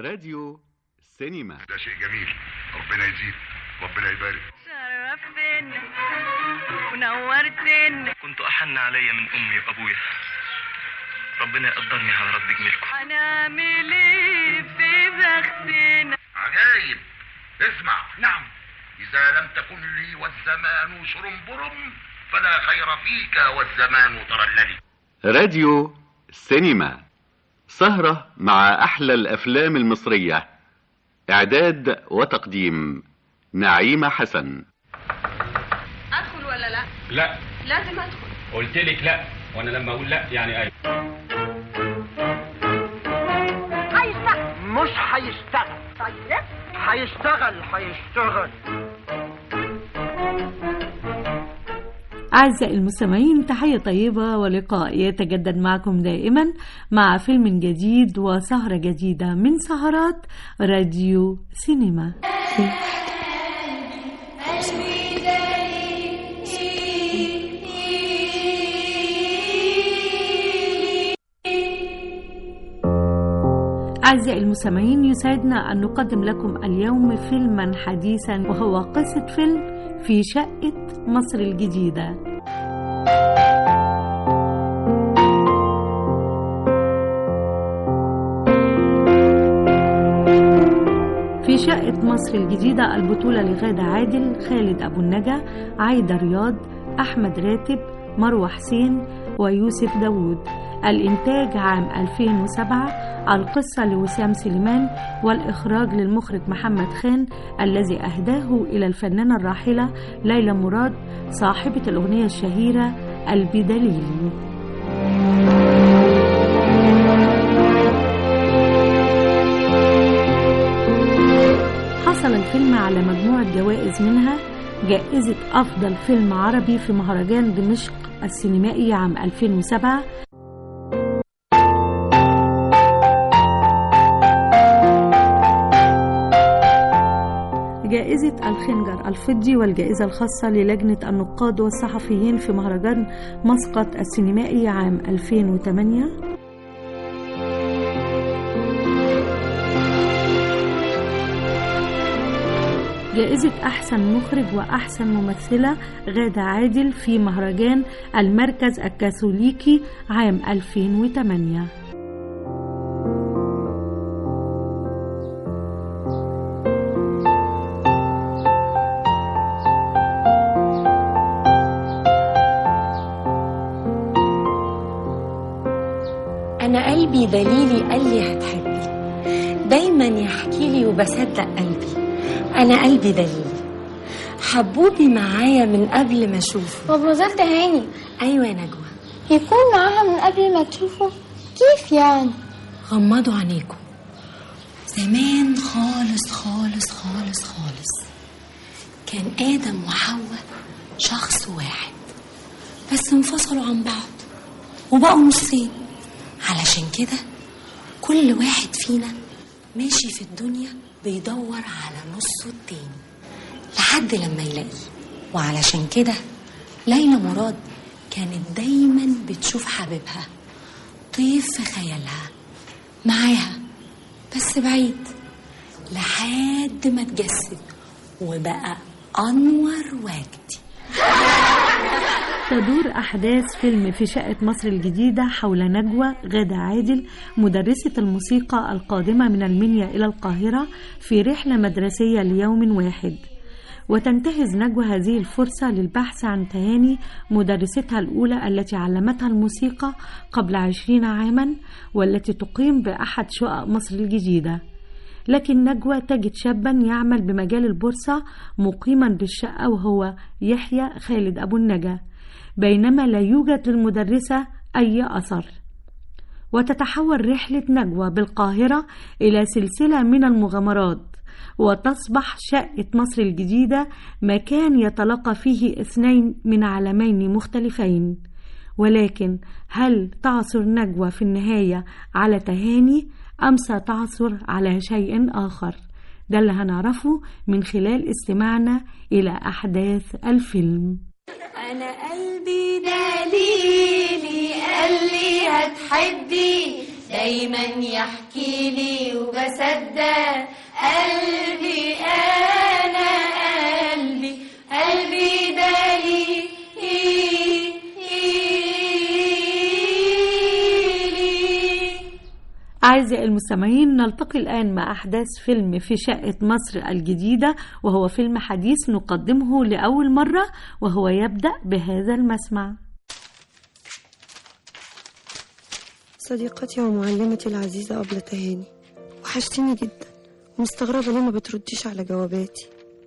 راديو سينما ده شيء جميل ربنا يزيد ربنا يبارك شرفتنا ونورتنا كنت أحن علي من أمي وأبويا ربنا يقدرني على رد جميلكم هنعمل ايه في بختنا عجايب اسمع نعم إذا لم تكن لي والزمان شرنبرم فلا خير فيك والزمان ترللي راديو سينما سهرة مع أحلى الأفلام المصرية إعداد وتقديم نعيمة حسن ادخل ولا لا لا لازم ادخل قلت لك لا وانا لما اقول لا يعني ايوه هيشتغل مش هيشتغل طيب هيشتغل هيشتغل أعزائي المستمعين تحية طيبة ولقاء يتجدد معكم دائما مع فيلم جديد وسهرة جديدة من سهرات راديو سينما أعزائي المستمعين يسعدنا أن نقدم لكم اليوم فيلما حديثا وهو قصة فيلم في شقة مصر الجديدة في شقة مصر الجديدة البطولة لغادة عادل خالد أبو النجا عايدة رياض أحمد راتب مروة حسين ويوسف داوود الإنتاج عام 2007 القصة لوسام سليمان والإخراج للمخرج محمد خان الذي أهداه إلى الفنانة الراحلة ليلى مراد صاحبة الأغنية الشهيرة قلبي دليلي حصل الفيلم على مجموعة جوائز منها جائزة أفضل فيلم عربي في مهرجان دمشق السينمائي عام 2007 جائزة الخنجر الفضي والجائزة الخاصة للجنة النقاد والصحفيين في مهرجان مسقط السينمائي عام 2008 جائزة أحسن مخرج وأحسن ممثلة غادة عادل في مهرجان المركز الكاثوليكي عام 2008 أنا قلبي دليلي قال لي هتحبي دايما يحكي لي وبصدق قلبي أنا قلبي دليلي حبوبي معايا من قبل ما أشوفه طب نزلت هاني أيوة يا نجوى يكون معاها من قبل ما تشوفه كيف يعني غمضوا عينيكم زمان خالص خالص خالص خالص كان آدم وحواء شخص واحد بس انفصلوا عن بعض وبقوا نصين علشان كده كل واحد فينا ماشي في الدنيا بيدور على نصه التاني لحد لما يلاقيه وعلشان كده ليلى مراد كانت دايما بتشوف حبيبها طيف في خيالها معاها بس بعيد لحد ما اتجسد وبقى أنور وجدي تدور أحداث فيلم في شقة مصر الجديدة حول نجوى غادة عادل مدرسة الموسيقى القادمة من المنيا إلى القاهرة في رحلة مدرسية ليوم واحد وتنتهز نجوى هذه الفرصة للبحث عن تهاني مدرستها الأولى التي علمتها الموسيقى قبل عشرين عاما والتي تقيم بأحد شقق مصر الجديدة لكن نجوى تجد شابا يعمل بمجال البورصة مقيما بالشقة وهو يحيى خالد أبو النجا بينما لا يوجد للمدرسة أي أثر وتتحول رحلة نجوى بالقاهرة إلى سلسلة من المغامرات وتصبح شقة مصر الجديدة مكان يتلاقى فيه اثنين من عالمين مختلفين ولكن هل تعثر نجوى في النهاية على تهاني أم ستعثر على شيء آخر ده اللي هنعرفه من خلال استماعنا إلى أحداث الفيلم أنا قلبي دليلي قال لي هتحبي دايما يحكي لي وبصدق قلبي انا قلبي قلبي دليلي أعزائي المستمعين نلتقي الآن مع أحداث فيلم في شقة مصر الجديدة وهو فيلم حديث نقدمه لأول مرة وهو يبدأ بهذا المسمع صديقتي ومعلمتي العزيزة أبلة تهاني وحشتيني جدا ومستغربة ليه ما بترديش على جواباتي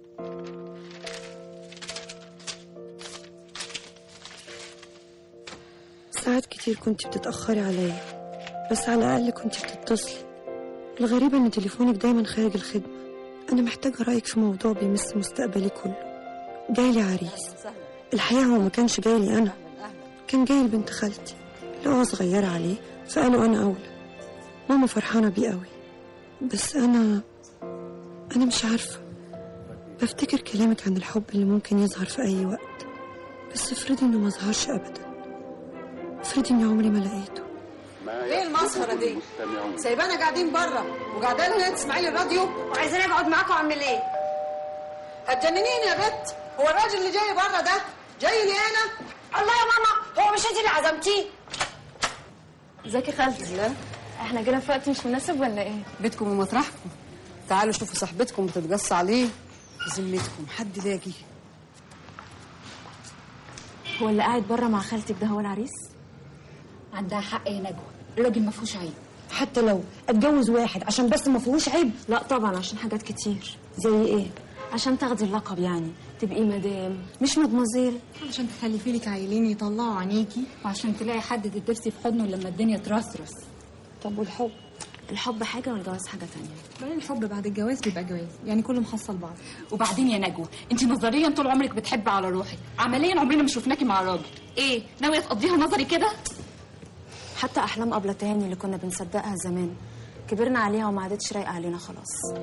ساعات كتير كنت بتتأخري عليا بس على الأقل كنت بتتصلي الغريب إن تليفونك دايما خارج الخدمة أنا محتاجة رأيك في موضوع بيمس مستقبلي كله جايلي عريس الحقيقة هو ما كانش جايلي أنا كان جاي لبنت خالتي اللي هو صغيرة عليه فقالوا أنا أولى ماما فرحانة بيه قوي بس أنا أنا مش عارفة بفتكر كلامك عن الحب اللي ممكن يظهر في أي وقت بس افرضي إنه ما ظهرش أبدا افرضي إني عمري ما لقيته ايه المسخره دي سايبانا قاعدين بره وقاعده هنا تسمعي لي الراديو وعايزين اقعد معاكم اعمل ايه هتجننيني يا بت هو الراجل اللي جاي بره ده جاي لي انا الله يا ماما هو مش انت اللي عزمتيه ازيك يا خالتي لا احنا جينا في وقت مش مناسب ولا ايه بيتكم ومطرحكم تعالوا شوفوا صاحبتكم بتتقص عليه بذمتكم حد لاقي هو اللي قاعد بره مع خالتك ده هو العريس عندها حق يا نجوى الراجل ما فيهوش عيب حتى لو اتجوز واحد عشان بس ما فيهوش عيب لا طبعا عشان حاجات كتير زي ايه عشان تاخدي اللقب يعني تبقي مدام مش مدمزيل عشان تخلفي لك عيلين يطلعوا عينيكي وعشان تلاقي حد تدرسي في حضنه لما الدنيا ترصرص طب والحب الحب حاجه والجواز حاجه تانية بعدين الحب بعد الجواز بيبقى جواز يعني كله محصل بعض وبعدين يا نجوى انت نظريا طول عمرك بتحبي على روحك عمليا عمرنا ما شفناكي مع راجل ايه ناويه تقضيها نظري كده حتى احلام ابله تاني اللي كنا بنصدقها زمان كبرنا عليها وما عادتش رايقه علينا خلاص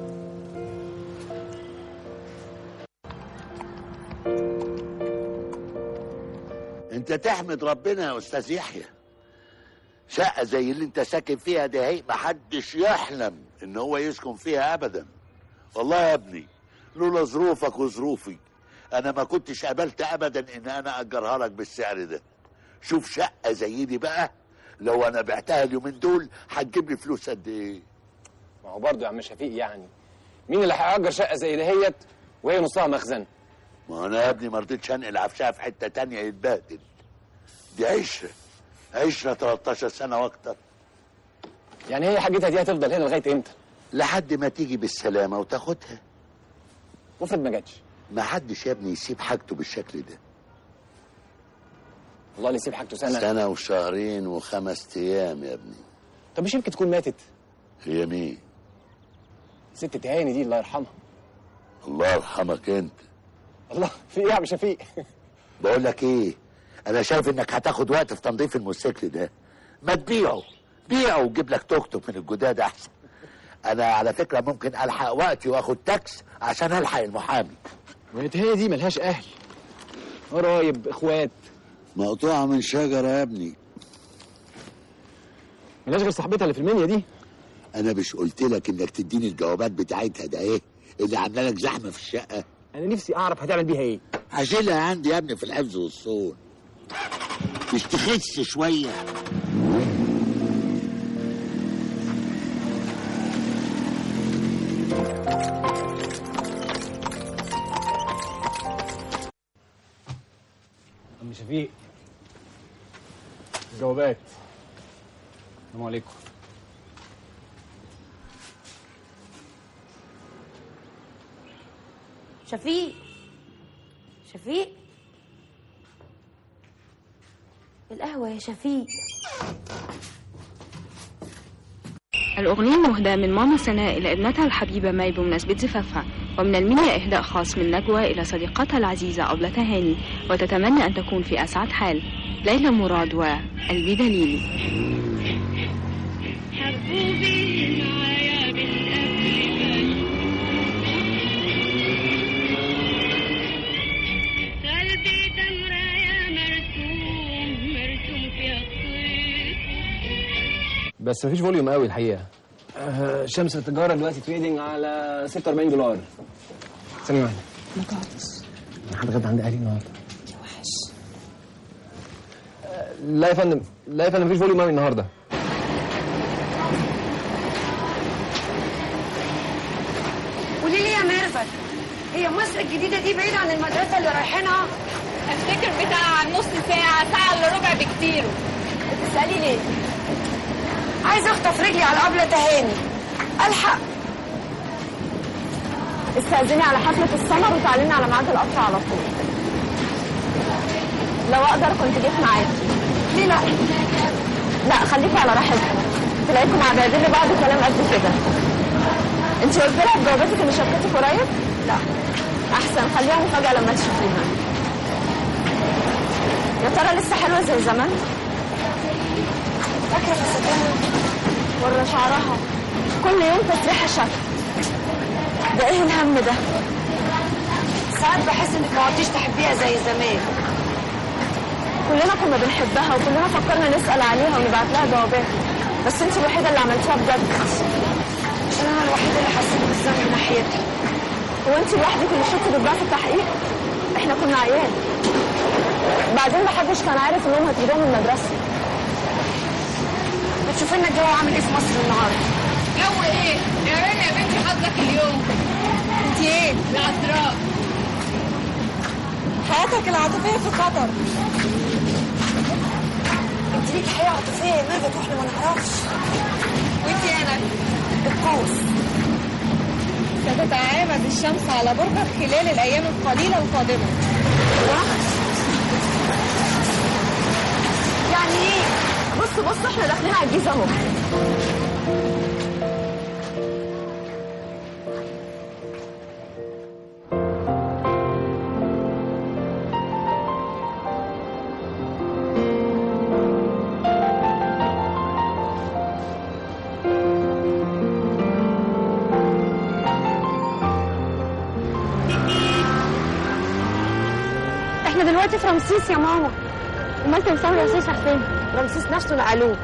انت تحمد ربنا يا استاذ يحيى شقه زي اللي انت ساكن فيها دي هي محدش يحلم ان هو يسكن فيها ابدا والله يا ابني لولا ظروفك وظروفي انا ما كنتش قبلت ابدا ان انا اجرها لك بالسعر ده شوف شقه زي دي بقى لو انا بعتها اليومين دول هتجيب لي فلوس قد ايه ما هو برضه يا عم شفيق يعني مين اللي هيأجر شقه زي دهيت وهي نصها مخزن ما انا يا ابني ما رضيتش انقل عفشها في حته تانية يتبهدل دي عشره عشره 13 سنه واكتر يعني هي حاجتها دي هتفضل هنا لغايه امتى لحد ما تيجي بالسلامه وتاخدها وافرض ما جاتش ما حدش يا ابني يسيب حاجته بالشكل ده والله اللي يسيب حاجته سنه سنه وشهرين وخمس ايام يا ابني طب مش يمكن تكون ماتت هي مين ست تهاني دي الله يرحمها الله يرحمك انت الله في ايه يا عم شفيق بقول لك ايه انا شايف انك هتاخد وقت في تنظيف الموتوسيكل ده ما تبيعه بيعه وجيب لك توك توك من الجداد احسن انا على فكره ممكن الحق وقتي واخد تاكس عشان الحق المحامي وهي هي دي ملهاش اهل قرايب اخوات مقطوعه من شجره يا ابني ملهاش غير صاحبتها اللي في المنيا دي انا مش قلت لك انك تديني الجوابات بتاعتها ده ايه اللي عامله لك زحمه في الشقه انا نفسي اعرف هتعمل بيها ايه هشيلها عندي يا ابني في الحفظ والصون مش تخس شويه عم شفيق جوابات السلام عليكم شفيق شفيق القهوة يا شفيق الأغنية مهداة من ماما سناء إلى ابنتها الحبيبة ماي بمناسبة زفافها ومن المنيا إهداء خاص من نجوى إلى صديقتها العزيزة أبلة هاني وتتمنى أن تكون في أسعد حال ليلى مراد وقلبي دليلي حبوبي معايا بالقبل قلبي ده مرايا مرسوم مرسوم في الطيف بس مفيش فوليوم قوي الحقيقه آه، شمس التجاره دلوقتي تريدنج على 46 دولار ثانيه واحده بطاطس انا هتغدى عند اهلي النهارده يا وحش لا يا فندم لا يا فندم مفيش فوليوم قوي النهارده قولي لي يا ميرفت هي مصر الجديدة دي بعيدة عن المدرسة اللي رايحينها؟ افتكر بتاع نص ساعة ساعة الا ربع بكتير بتسألي ليه؟ عايزة اخطف رجلي على قبلة تهاني الحق استأذني على حفلة السمر وتعلمي على ميعاد القطر على طول لو اقدر كنت جيت معاكي ليه لا؟ لا خليكي على راحتكم تلاقيكم معدادين لبعض كلام قد كده انت قلت لها في جواباتك ان شبكتك قريب؟ لا احسن خليها مفاجأة لما تشوفيها يا ترى لسه حلوة زي زمان؟ فاكرة فساتينها؟ ولا شعرها كل يوم تسريحة شكل ده ايه الهم ده؟ ساعات بحس انك ما عدتيش تحبيها زي زمان كلنا كنا بنحبها وكلنا فكرنا نسأل عليها ونبعت لها جوابات بس انت الوحيدة اللي عملتيها بجد عشان انا الوحيدة اللي حسيت بالذنب ناحيتها هو انت لوحدك اللي شفتي بالضعف في التحقيق؟ احنا كنا عيال بعدين محدش كان عارف انهم هتجيبوها من المدرسة بتشوفي لنا الجو عامل ايه في مصر النهارده جو ايه؟ يا رنا يا بنتي حظك اليوم انت ايه؟ العذراء حياتك العاطفية في خطر انت ليك حياة عاطفية يا ميرفت واحنا ما نعرفش وانتي انا القوس ستتعامد الشمس على برجك خلال الايام القليلة القادمة يعني ايه؟ بص بص احنا داخلين على الجيزة اهو احنا دلوقتي في رمسيس يا ماما امال تمثال رمسيس راح فين؟ رمسيس نفسه نقلوه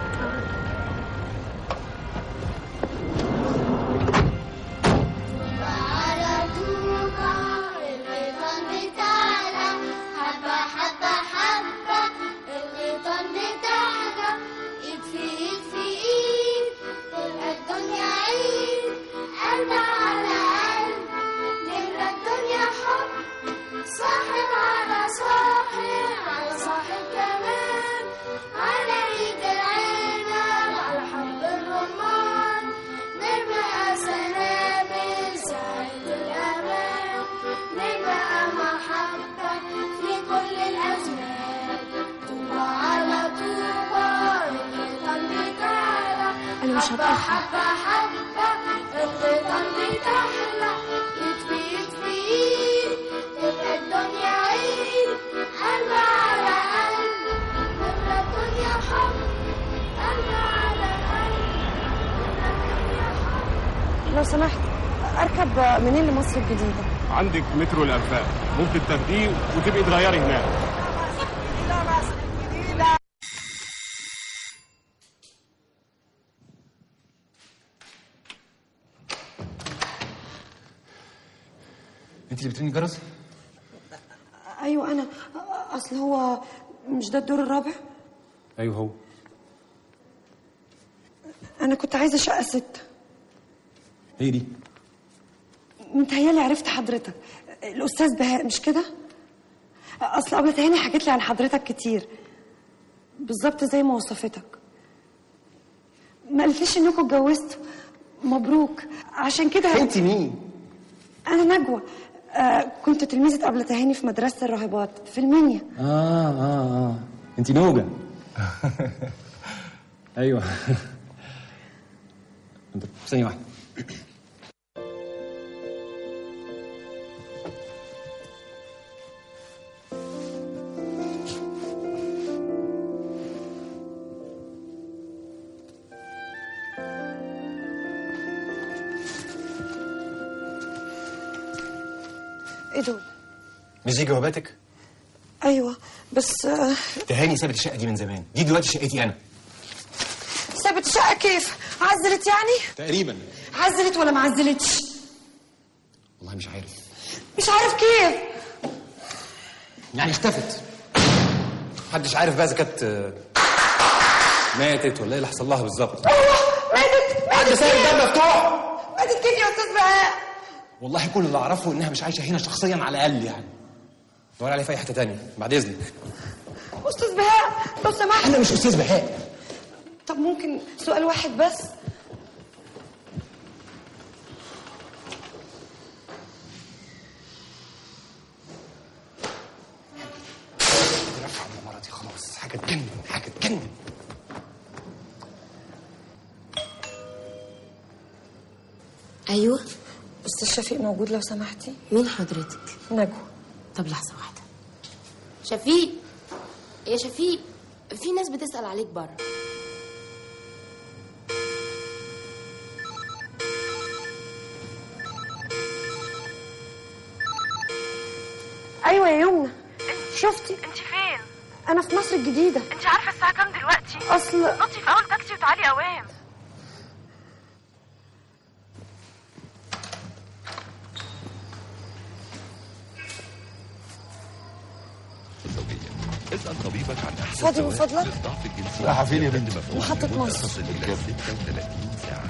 على طوبى الغيطان بتاعنا حبة حبة حبة الغيطان بتاعنا ايد في ايد في ايد تبقى الدنيا عيد قلب على قلب نملى الدنيا حب صاحب على صاحب على صاحب كمان على ايد العنب على حب الرمان نبقى سنابل سعيد الأمان نبقى محبة في كل الأزمان طوبى على طوبى الغيطان بتعلى أنا مش حبة هتأخر. حبة حبة الغيطان بتحلى ايد في ايد في ايد تبقى الدنيا عيد قلب على قلب نبقى الدنيا حب قلب على قلب نبقى الدنيا حب لو سمحت اركب منين لمصر الجديدة عندك مترو الانفاق ممكن تاخديه وتبقي تغيري هناك انت اللي بترني الجرس ايوه انا اصل هو مش ده الدور الرابع ايوه هو انا كنت عايزه شقه ستة هي دي متهيالي عرفت حضرتك الاستاذ بهاء مش كده اصل قبل تهاني حكيت لي عن حضرتك كتير بالظبط زي ما وصفتك ما قالتليش انكم اتجوزتوا مبروك عشان كده انت مين انا نجوى آه كنت تلميذة قبل تهاني في مدرسة الراهبات في المنيا اه اه اه انت نوجة ايوه انت ثانية واحدة ايه دول مش دي جواباتك؟ ايوه بس آه تهاني سابت الشقة دي من زمان دي دلوقتي شقتي انا طيب الشقه كيف عزلت يعني تقريبا عزلت ولا ما عزلتش والله مش عارف مش عارف كيف يعني اختفت محدش عارف بقى اذا كانت آه، ماتت ولا ايه اللي حصل لها بالظبط ماتت حد سايب الباب مفتوح ماتت كيف يا استاذ بهاء والله كل اللي اعرفه انها مش عايشه هنا شخصيا على الاقل يعني دور عليها في اي حته تانية بعد اذنك استاذ بهاء لو سمحت انا مش استاذ بهاء طب ممكن سؤال واحد بس رفع المره دي خلاص حاجه تجنن حاجه تجنن ايوه استاذ شفيق موجود لو سمحتي مين حضرتك نجوى طب لحظه واحده شفيق يا شفيق في ناس بتسال عليك بره ايوه يا يمنى شفتي انت فين؟ انا في مصر الجديده انت عارفه الساعه كام دلوقتي؟ اصل نطي في اول تاكسي وتعالي اوام اسأل طبيبك عن أحسن فاضي من دواء فضلك؟ للضعف الجنسي رايحة فين يا بنت؟ محطة مصر. تصل إلى 36 ساعة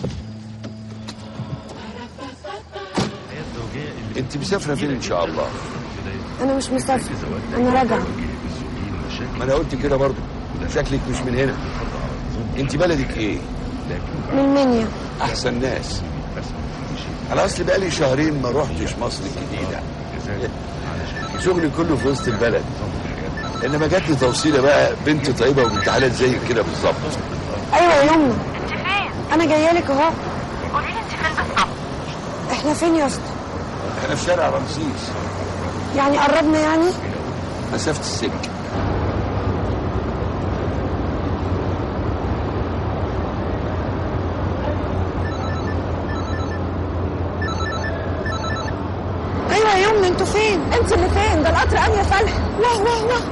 انت مسافره فين ان شاء الله انا مش مسافره انا راجعه ما انا قلت كده برضو شكلك مش من هنا انت بلدك ايه من منيا احسن ناس انا اصلي بقالي شهرين ما روحتش مصر الجديده شغلي كله في وسط البلد انما جات لي توصيله بقى بنت طيبه وبنت حلال زيك كده بالظبط ايوه يا يمنى انت فين؟ انا جايه لك اهو قولي لي انت فين بالظبط؟ احنا فين يا اسطى احنا في شارع رمسيس يعني قربنا يعني مسافه السكه ايوه يا يمنى انتوا فين انت اللي فين ده القطر قام يا فلح واه واه واه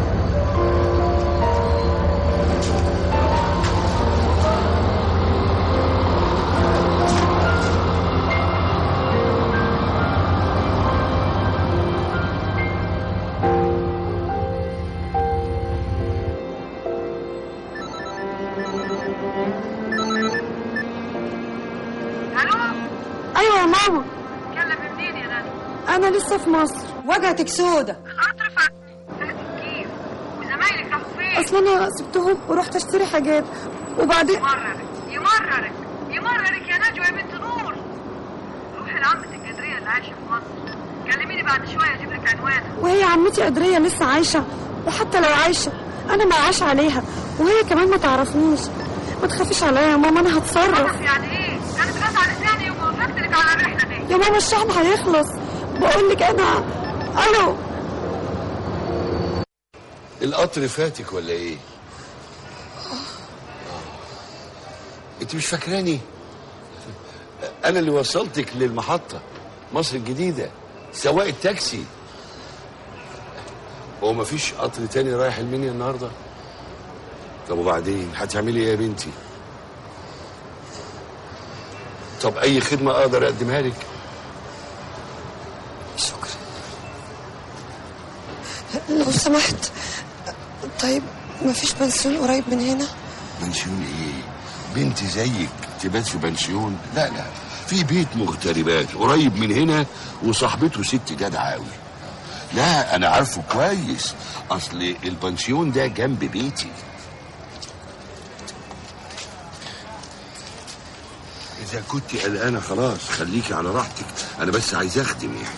الو ايوه يا ماما كلم منين يا ناني؟ انا لسه في مصر وجهتك سودة القطر فاتني فاتني كيف؟ وزمايلك راحوا فين؟ اصل انا سبتهم ورحت اشتري حاجات وبعدين يمررك يمررك يمررك يا نجوى يا بنت نور روحي لعمتك الجدريه اللي عايشه في مصر كلميني بعد شويه اجيب لك عنوانها وهي عمتي قدرية لسه عايشة وحتى لو عايشة أنا ما عاش عليها وهي كمان ما تعرفنيش ما تخافيش عليا يا ماما أنا هتصرف خلاص يعني ايه؟ انا اتغاز على لساني يوم وافقت لك على الرحله دي يا ماما الشحن هيخلص بقول لك أنا ألو القطر فاتك ولا ايه انت مش فاكراني انا اللي وصلتك للمحطه مصر الجديده سواق التاكسي هو مفيش قطر تاني رايح المنيا النهارده طب وبعدين هتعملي ايه يا بنتي طب اي خدمه اقدر اقدمها لك شكرا لو سمحت طيب ما فيش بنسيون قريب من هنا بنسيون ايه بنت زيك تبات في بنسيون لا لا في بيت مغتربات قريب من هنا وصاحبته ست جدعة قوي لا انا عارفه كويس اصل البنسيون ده جنب بيتي اذا كنت قلقانه خلاص خليكي على راحتك انا بس عايز اخدم يعني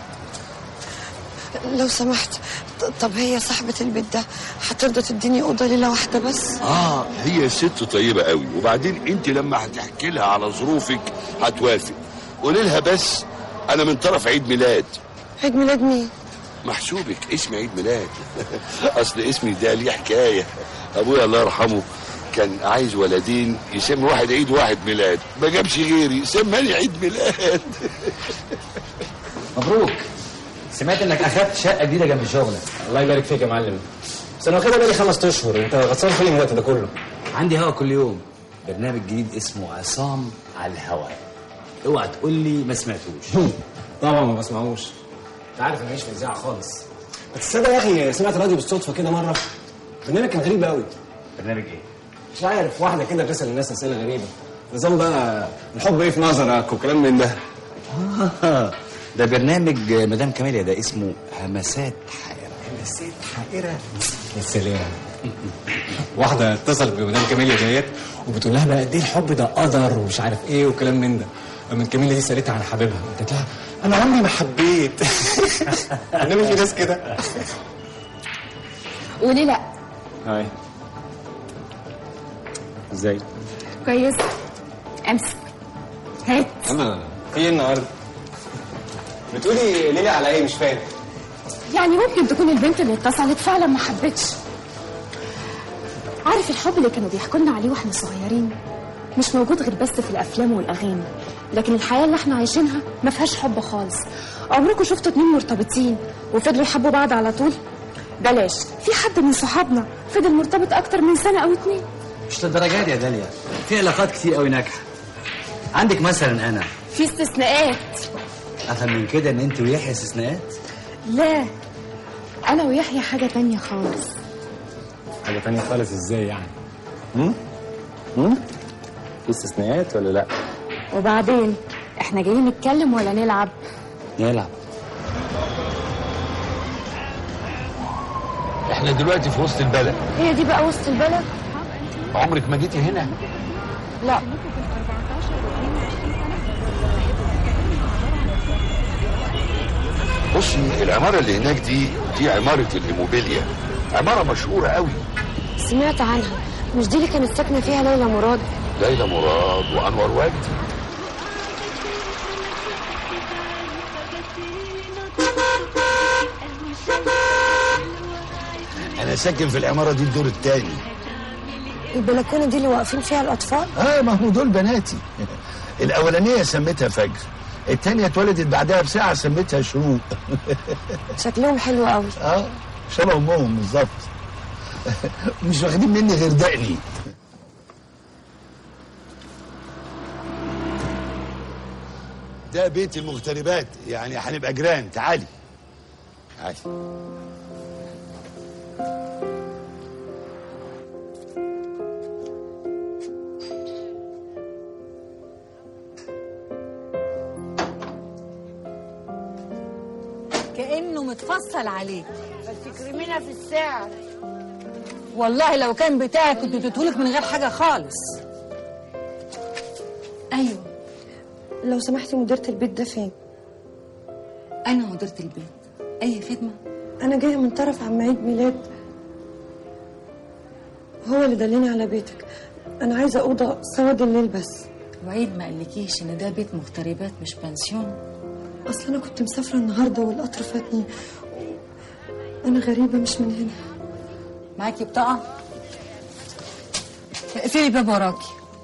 لو سمحت ط- طب هي صاحبة البيت ده هترضى تديني أوضة ليلة واحدة بس اه هي ست طيبه قوي وبعدين انت لما هتحكي لها على ظروفك هتوافق قولي لها بس انا من طرف عيد ميلاد عيد ميلاد مين محسوبك اسم عيد ميلاد اصل اسمي ده ليه حكايه ابويا الله يرحمه كان عايز ولدين يسمي واحد عيد واحد ميلاد ما جابش غيري سماني عيد ميلاد مبروك سمعت انك اخدت شقه جديده جنب شغلك الله يبارك فيك يا معلم بس انا واخدها بقالي خمس اشهر انت غطسان فين الوقت ده كله عندي هوا كل يوم برنامج جديد اسمه عصام على الهوا اوعى تقول لي ما سمعتوش طبعا ما بسمعوش انت عارف انا ماليش في الاذاعه خالص بس تصدق يا اخي سمعت راديو بالصدفه كده مره برنامج كان غريب قوي برنامج ايه؟ مش عارف واحده كده بتسال الناس اسئله غريبه نظام بقى الحب ايه في نظرك وكلام من ده آه، ده برنامج مدام كاميليا ده اسمه همسات حائرة همسات حائرة يا سلام واحده اتصلت بمدام كاميليا ديت وبتقول لها بقى قد ايه الحب ده قدر ومش عارف ايه وكلام من ده اما كاميليا دي سالتها عن حبيبها قالت لها انا عمري ما حبيت انما في ناس كده وليه لا هاي ازاي كويس امسك هات انا في ايه النهارده بتقولي ليلى على ايه مش فاهم يعني ممكن تكون البنت اللي اتصلت فعلا ما حبتش عارف الحب اللي كانوا بيحكوا لنا عليه واحنا صغيرين مش موجود غير بس في الافلام والاغاني لكن الحياه اللي احنا عايشينها ما فيهاش حب خالص عمركم شفتوا اتنين مرتبطين وفضلوا يحبوا بعض على طول بلاش في حد من صحابنا فضل مرتبط اكتر من سنه او اتنين مش للدرجات دي يا داليا في علاقات كتير قوي ناجحه عندك مثلا انا في استثناءات افهم من كده ان انت ويحيى استثناءات لا انا ويحيى حاجه تانية خالص حاجه تانية خالص ازاي يعني هم هم في استثناءات ولا لا وبعدين احنا جايين نتكلم ولا نلعب نلعب احنا دلوقتي في وسط البلد هي دي بقى وسط البلد عمرك ما جيتي هنا لا بصي العمارة اللي هناك دي دي عمارة الإيموبيليا عمارة مشهورة قوي سمعت عنها مش دي اللي كانت ساكنه فيها ليلى مراد ليلى مراد وأنور وجدي أنا ساكن في العمارة دي الدور الثاني البلكونه دي اللي واقفين فيها الاطفال اه ما هو دول بناتي الأولانية سميتها فجر التانية اتولدت بعدها بساعة سميتها شروق شكلهم حلو قوي اه شبه أمهم بالظبط مش واخدين مني غير دقني ده بيت المغتربات يعني هنبقى جيران تعالي تعالي كأنه متفصل عليك بس تكرمينا في السعر والله لو كان بتاعك كنت تديهولك من غير حاجة خالص ايوه لو سمحتي مديرة البيت ده فين انا مديرة البيت اي خدمة انا جايه من طرف عم عيد ميلاد هو اللي دلني على بيتك انا عايزه اوضه سواد الليل بس وعيد ما قالكيش ان ده بيت مغتربات مش بنسيون اصل انا كنت مسافره النهارده والقطر فاتني انا غريبه مش من هنا معاكي بطاقة اقفلي الباب وراكي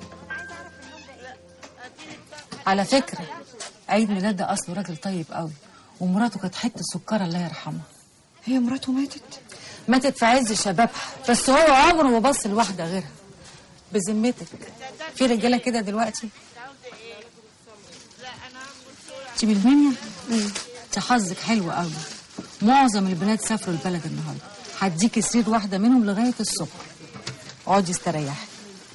على فكرة عيد ميلاد ده أصله راجل طيب قوي ومراته كانت حتة سكرة الله يرحمها هي مراته ماتت ماتت في عز شبابها بس هو عمره ما بص لواحدة غيرها بذمتك في رجالة كده دلوقتي انت من المنيا؟ انت حظك حلو قوي معظم البنات سافروا البلد النهارده هديكي سرير واحدة منهم لغاية الصبح اقعدي استريحي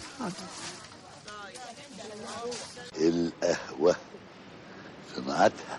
القهوة صناعتها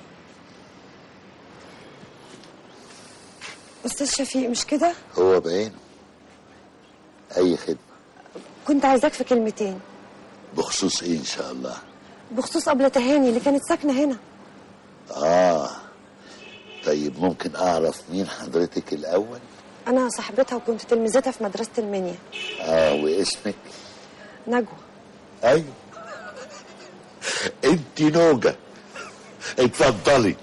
استاذ شفيق مش كده هو بعينه أي خدمة كنت عايزاك في كلمتين بخصوص إيه إن شاء الله بخصوص أبلة تهاني اللي كانت ساكنه هنا آه طيب ممكن أعرف مين حضرتك الأول انا صاحبتها وكنت تلميذتها في مدرسه المنيا آه واسمك نجوى أيوه أنت نوجة اتفضلي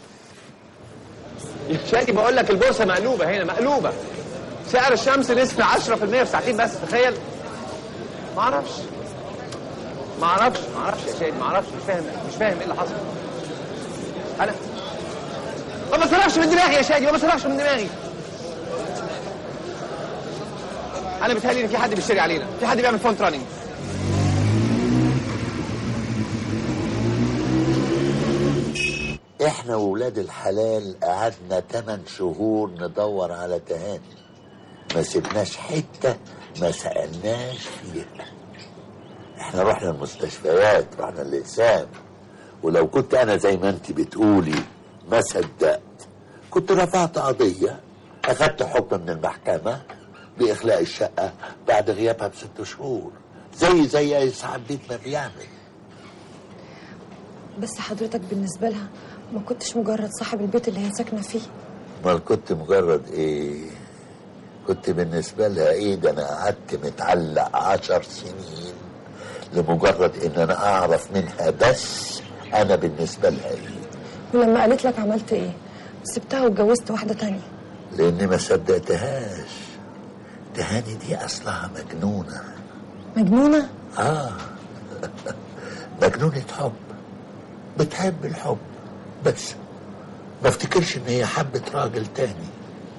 شادي بقول لك البورصه مقلوبه هنا مقلوبه سعر الشمس نزل 10% في ساعتين بس تخيل ما اعرفش ما اعرفش ما اعرفش يا شادي ما اعرفش مش فاهم مش فاهم ايه اللي حصل انا ما بصرفش من دماغي يا شادي ما بصرفش من دماغي انا بيتهيألي ان في حد بيشتري علينا في حد بيعمل فونت راننج احنا وولاد الحلال قعدنا 8 شهور ندور على تهاني ما سبناش حتة ما سألناش فيها احنا رحنا المستشفيات رحنا الإقسام ولو كنت أنا زي ما أنت بتقولي ما صدقت كنت رفعت قضية أخدت حكم من المحكمة بإخلاء الشقة بعد غيابها بست شهور زي زي أي صاحب بيت ما بيعمل بس حضرتك بالنسبة لها ما كنتش مجرد صاحب البيت اللي هي ساكنة فيه امال كنت مجرد ايه كنت بالنسبة لها ايه ده انا قعدت متعلق عشر سنين لمجرد ان انا اعرف منها بس انا بالنسبة لها ايه ولما قالت لك عملت ايه سبتها واتجوزت واحدة تانية لاني ما صدقتهاش تهاني دي اصلها مجنونة مجنونة اه مجنونة حب بتحب الحب بس ما افتكرش ان هي حبت راجل تاني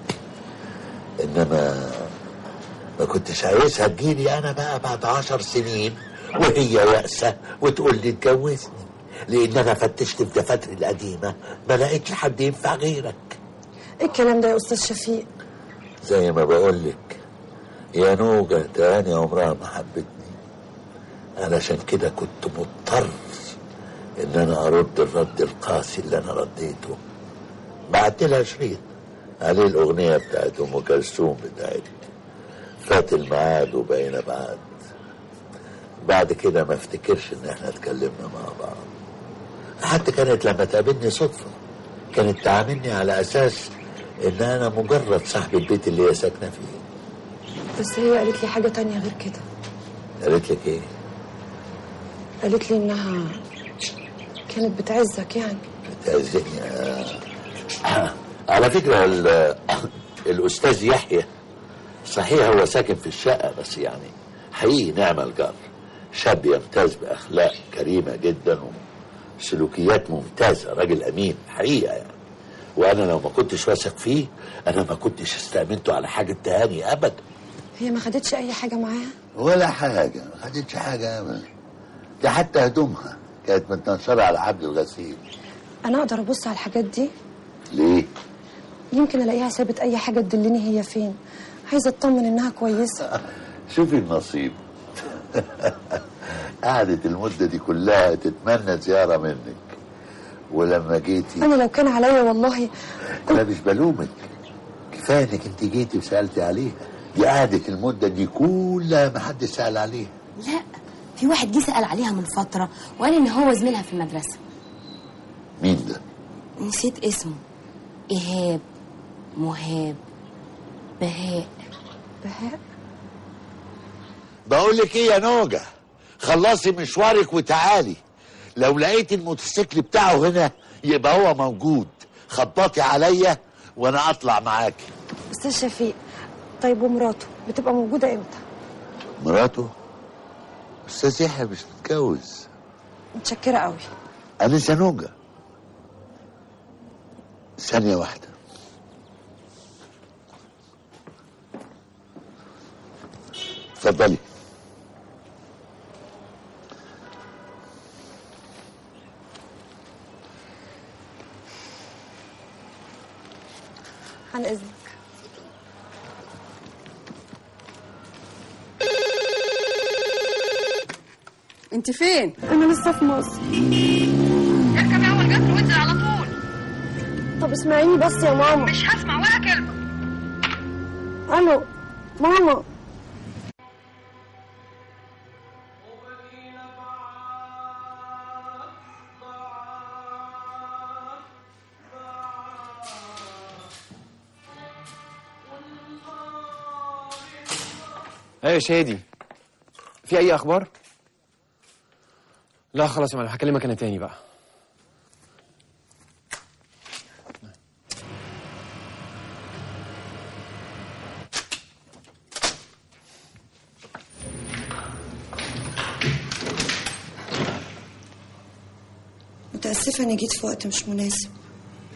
انما ما كنتش عايزها تجيلي انا بقى بعد عشر سنين وهي يأسة وتقول لي اتجوزني لان انا فتشت في دفاتري القديمة ما لقيتش حد ينفع غيرك ايه الكلام ده يا استاذ شفيق زي ما بقول لك يا نوجة تاني عمرها ما حبتني علشان كده كنت مضطر ان انا ارد الرد القاسي اللي انا رديته بعت لها شريط عليه الاغنيه بتاعت ام كلثوم بتاعتي فات الميعاد وبقينا بعد بعد كده ما افتكرش ان احنا اتكلمنا مع بعض حتى كانت لما تقابلني صدفه كانت تعاملني على اساس ان انا مجرد صاحب البيت اللي هي ساكنه فيه بس هي قالت لي حاجة تانية غير كده قالت لك ايه قالت لي انها كانت بتعزك يعني بتعزني آه. على فكرة ال- الأستاذ يحيى صحيح هو ساكن في الشقة بس يعني حقيقي نعم الجار شاب يمتاز بأخلاق كريمة جدا وسلوكيات ممتازة راجل أمين حقيقة يعني وأنا لو ما كنتش واثق فيه أنا ما كنتش استأمنته على حاجة تهاني أبدا هي ما خدتش اي حاجة معاها ولا حاجة ما خدتش حاجة أبدا دي حتى هدومها كانت متنشرة على عبد الغسيل انا اقدر ابص على الحاجات دي ليه؟ يمكن الاقيها سابت اي حاجة تدلني هي فين عايزة اطمن انها كويسة شوفي النصيب قعدت المدة دي كلها تتمنى زيارة منك ولما جيتي انا لو كان عليا والله أنا مش بلومك كفاية إنك أنت جيتي وسألتي عليها دي قعدت المدة دي كلها ما حد سأل عليها لا في واحد جه سأل عليها من فترة وقال إن هو زميلها في المدرسة مين ده؟ نسيت اسمه إيهاب مهاب بهاء بهاء بقول لك إيه يا نوجة خلصي مشوارك وتعالي لو لقيت الموتوسيكل بتاعه هنا يبقى هو موجود خبطي عليا وأنا أطلع معاكي استاذ شفيق طيب ومراته بتبقى موجودة امتى مراته أستاذ يحيى مش متجوز متشكرة قوي أنا سنوجة ثانية واحدة اتفضلي عن اذنك انت فين انا لسه في مصر اركبي اول قطر وانزل على طول طب اسمعيني بس يا ماما مش هسمع ولا كلمه الو ماما ايه يا شادي في اي اخبار لا خلاص يا معلم هكلمك انا تاني بقى متأسفة اني جيت في وقت مش مناسب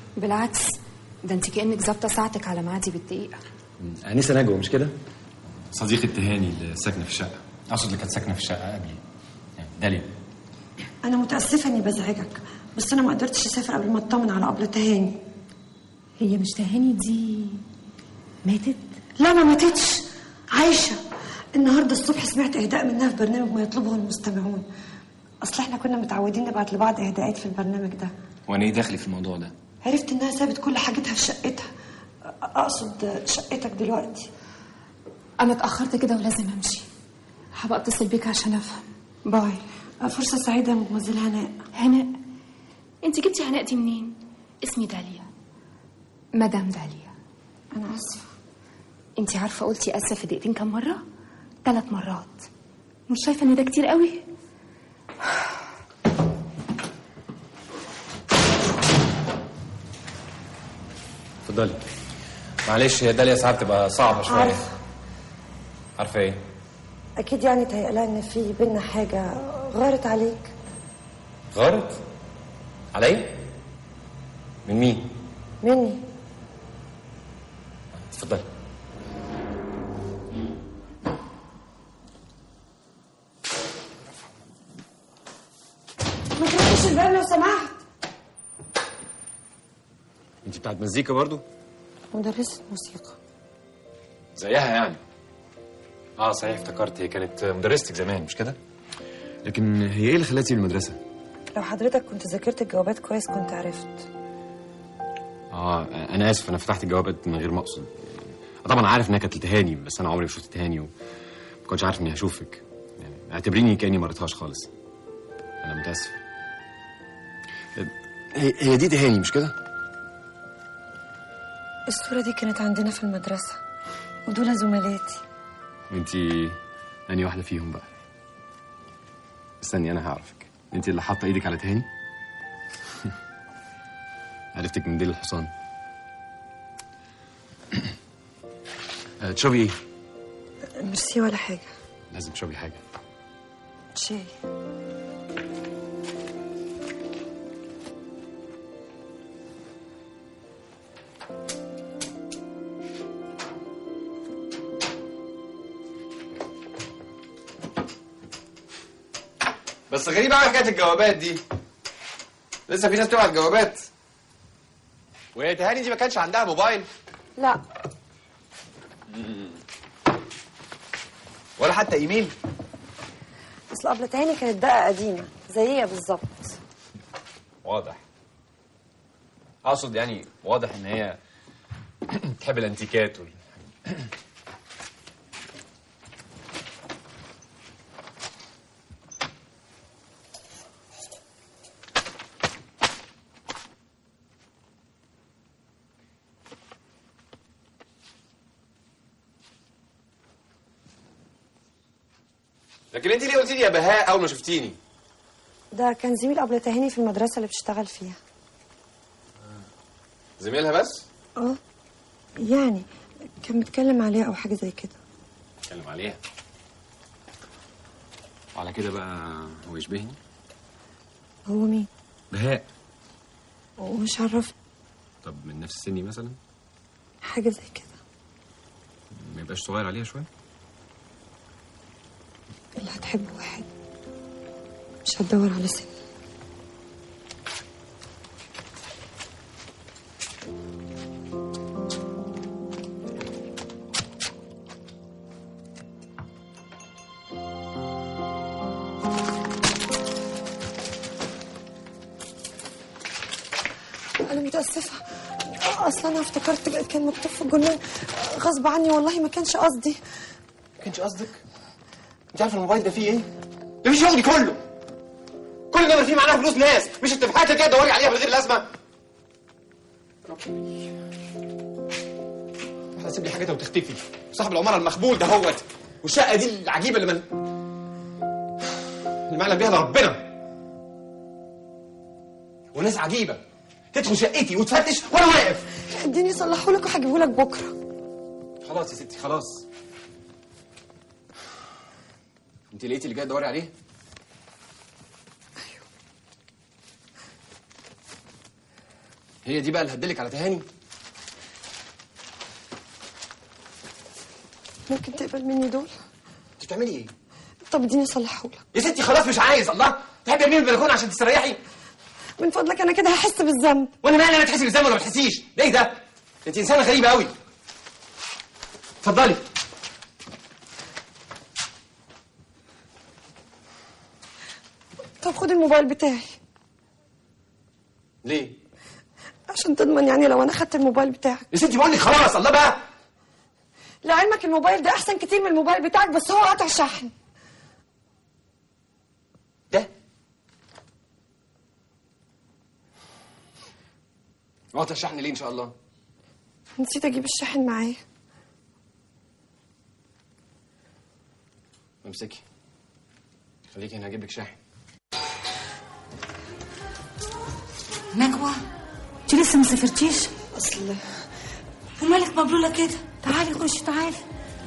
بالعكس ده انت كأنك ظابطة ساعتك على ميعادي بالدقيقة انسه نجوى مش كده صديقة تهاني اللي ساكنة في الشقة أقصد اللي كانت ساكنة في الشقة قبلي يعني داليا انا متاسفه اني بزعجك بس انا ما قدرتش اسافر قبل ما اطمن على قبل تهاني هي مش تهاني دي ماتت لا ما ماتتش عايشه النهارده الصبح سمعت اهداء منها في برنامج ما يطلبه المستمعون اصل احنا كنا متعودين نبعت لبعض اهداءات في البرنامج ده وأنا إيه داخلي في الموضوع ده؟ عرفت انها سابت كل حاجتها في شقتها اقصد شقتك دلوقتي انا اتاخرت كده ولازم امشي هبقى اتصل بيك عشان افهم باي فرصه سعيده يا مدمزيل هناء هناء انت جبتي هناء دي منين اسمي داليا مدام داليا انا اسفه انت عارفه قلتي اسفه في دقيقتين كام مره ثلاث مرات مش شايفه ان ده كتير قوي اتفضلي معلش هي داليا ساعات تبقى صعبة شوية عارفة. عارفة إيه؟ اكيد يعني تهيألها ان في بينا حاجه غارت عليك غارت؟ عليا؟ من مين؟ مني اتفضلي ما تفتحش الباب لو سمحت أنت بتاعت مزيكا برضو؟ مدرسه موسيقى زيها يعني اه صحيح افتكرت هي كانت مدرستك زمان مش كده؟ لكن هي ايه اللي خلاها تسيب المدرسة؟ لو حضرتك كنت ذاكرت الجوابات كويس كنت عرفت اه انا اسف انا فتحت الجوابات من غير ما اقصد طبعا عارف انها كانت لتهاني بس انا عمري ما شفت تهاني وما كنتش عارف اني هشوفك يعني اعتبريني كاني ما قريتهاش خالص انا متاسف هي هي دي تهاني مش كده؟ الصوره دي كانت عندنا في المدرسه ودول زملاتي وانت انهي واحده فيهم بقى؟ استني انا هعرفك انت اللي حاطه ايدك على تهاني؟ عرفتك من ديل الحصان آه، تشربي ايه؟ ميرسي ولا حاجه لازم تشربي حاجه شاي بس غريبة قوي حكاية الجوابات دي لسه في ناس بتبعت جوابات وهي تهاني دي ما كانش عندها موبايل لا ولا حتى ايميل اصل قبل تهاني كانت دقه قديمه زيها بالظبط واضح اقصد يعني واضح ان هي تحب الانتيكات وال... لكن انت ليه قلتي لي يا بهاء اول ما شفتيني ده كان زميل قبل تهاني في المدرسه اللي بتشتغل فيها زميلها بس اه يعني كان متكلم عليها او حاجه زي كده اتكلم عليها وعلى كده بقى هو يشبهني هو مين بهاء ومش عرفني طب من نفس سني مثلا حاجه زي كده ما يبقاش صغير عليها شويه اللي هتحب واحد مش هتدور على سن أنا متأسفة أصلا أنا افتكرت كان مكتوب في الجنان غصب عني والله ما كانش قصدي ما كانش قصدك انت عارف الموبايل ده فيه ايه ده فيه شغلي كله كل نمر فيه معناها فلوس ناس مش التفاحات كده تدوري عليها من غير لازمه واحده تسيب لي حاجتها وتختفي صاحب العماره المخبول ده هوت والشقه دي العجيبه اللي من اللي معلم بيها ده ربنا وناس عجيبه تدخل شقتي وتفتش وانا واقف اديني صلحه لك وهجيبه لك بكره خلاص يا ستي خلاص انت لقيتي اللي جاي تدوري عليه هي دي بقى اللي هتدلك على تهاني ممكن تقبل مني دول انت بتعملي ايه طب اديني اصلحهولك يا ستي خلاص مش عايز الله تحبي ارميه من البلكونه عشان تستريحي من فضلك انا كده هحس بالذنب وانا مالي انا تحسي بالذنب ولا ما تحسيش ليه ده انت انسانه غريبه قوي اتفضلي طب خد الموبايل بتاعي ليه عشان تضمن يعني لو انا خدت الموبايل بتاعك يا ستي بقول لك خلاص الله بقى لعلمك الموبايل ده احسن كتير من الموبايل بتاعك بس هو قطع شحن قاطع الشحن ليه ان شاء الله نسيت اجيب الشاحن معايا امسكي خليكي هنا هجيب لك شاحن نجوى انت لسه ما سافرتيش اصل مالك مبلوله كده تعالي خشي تعالي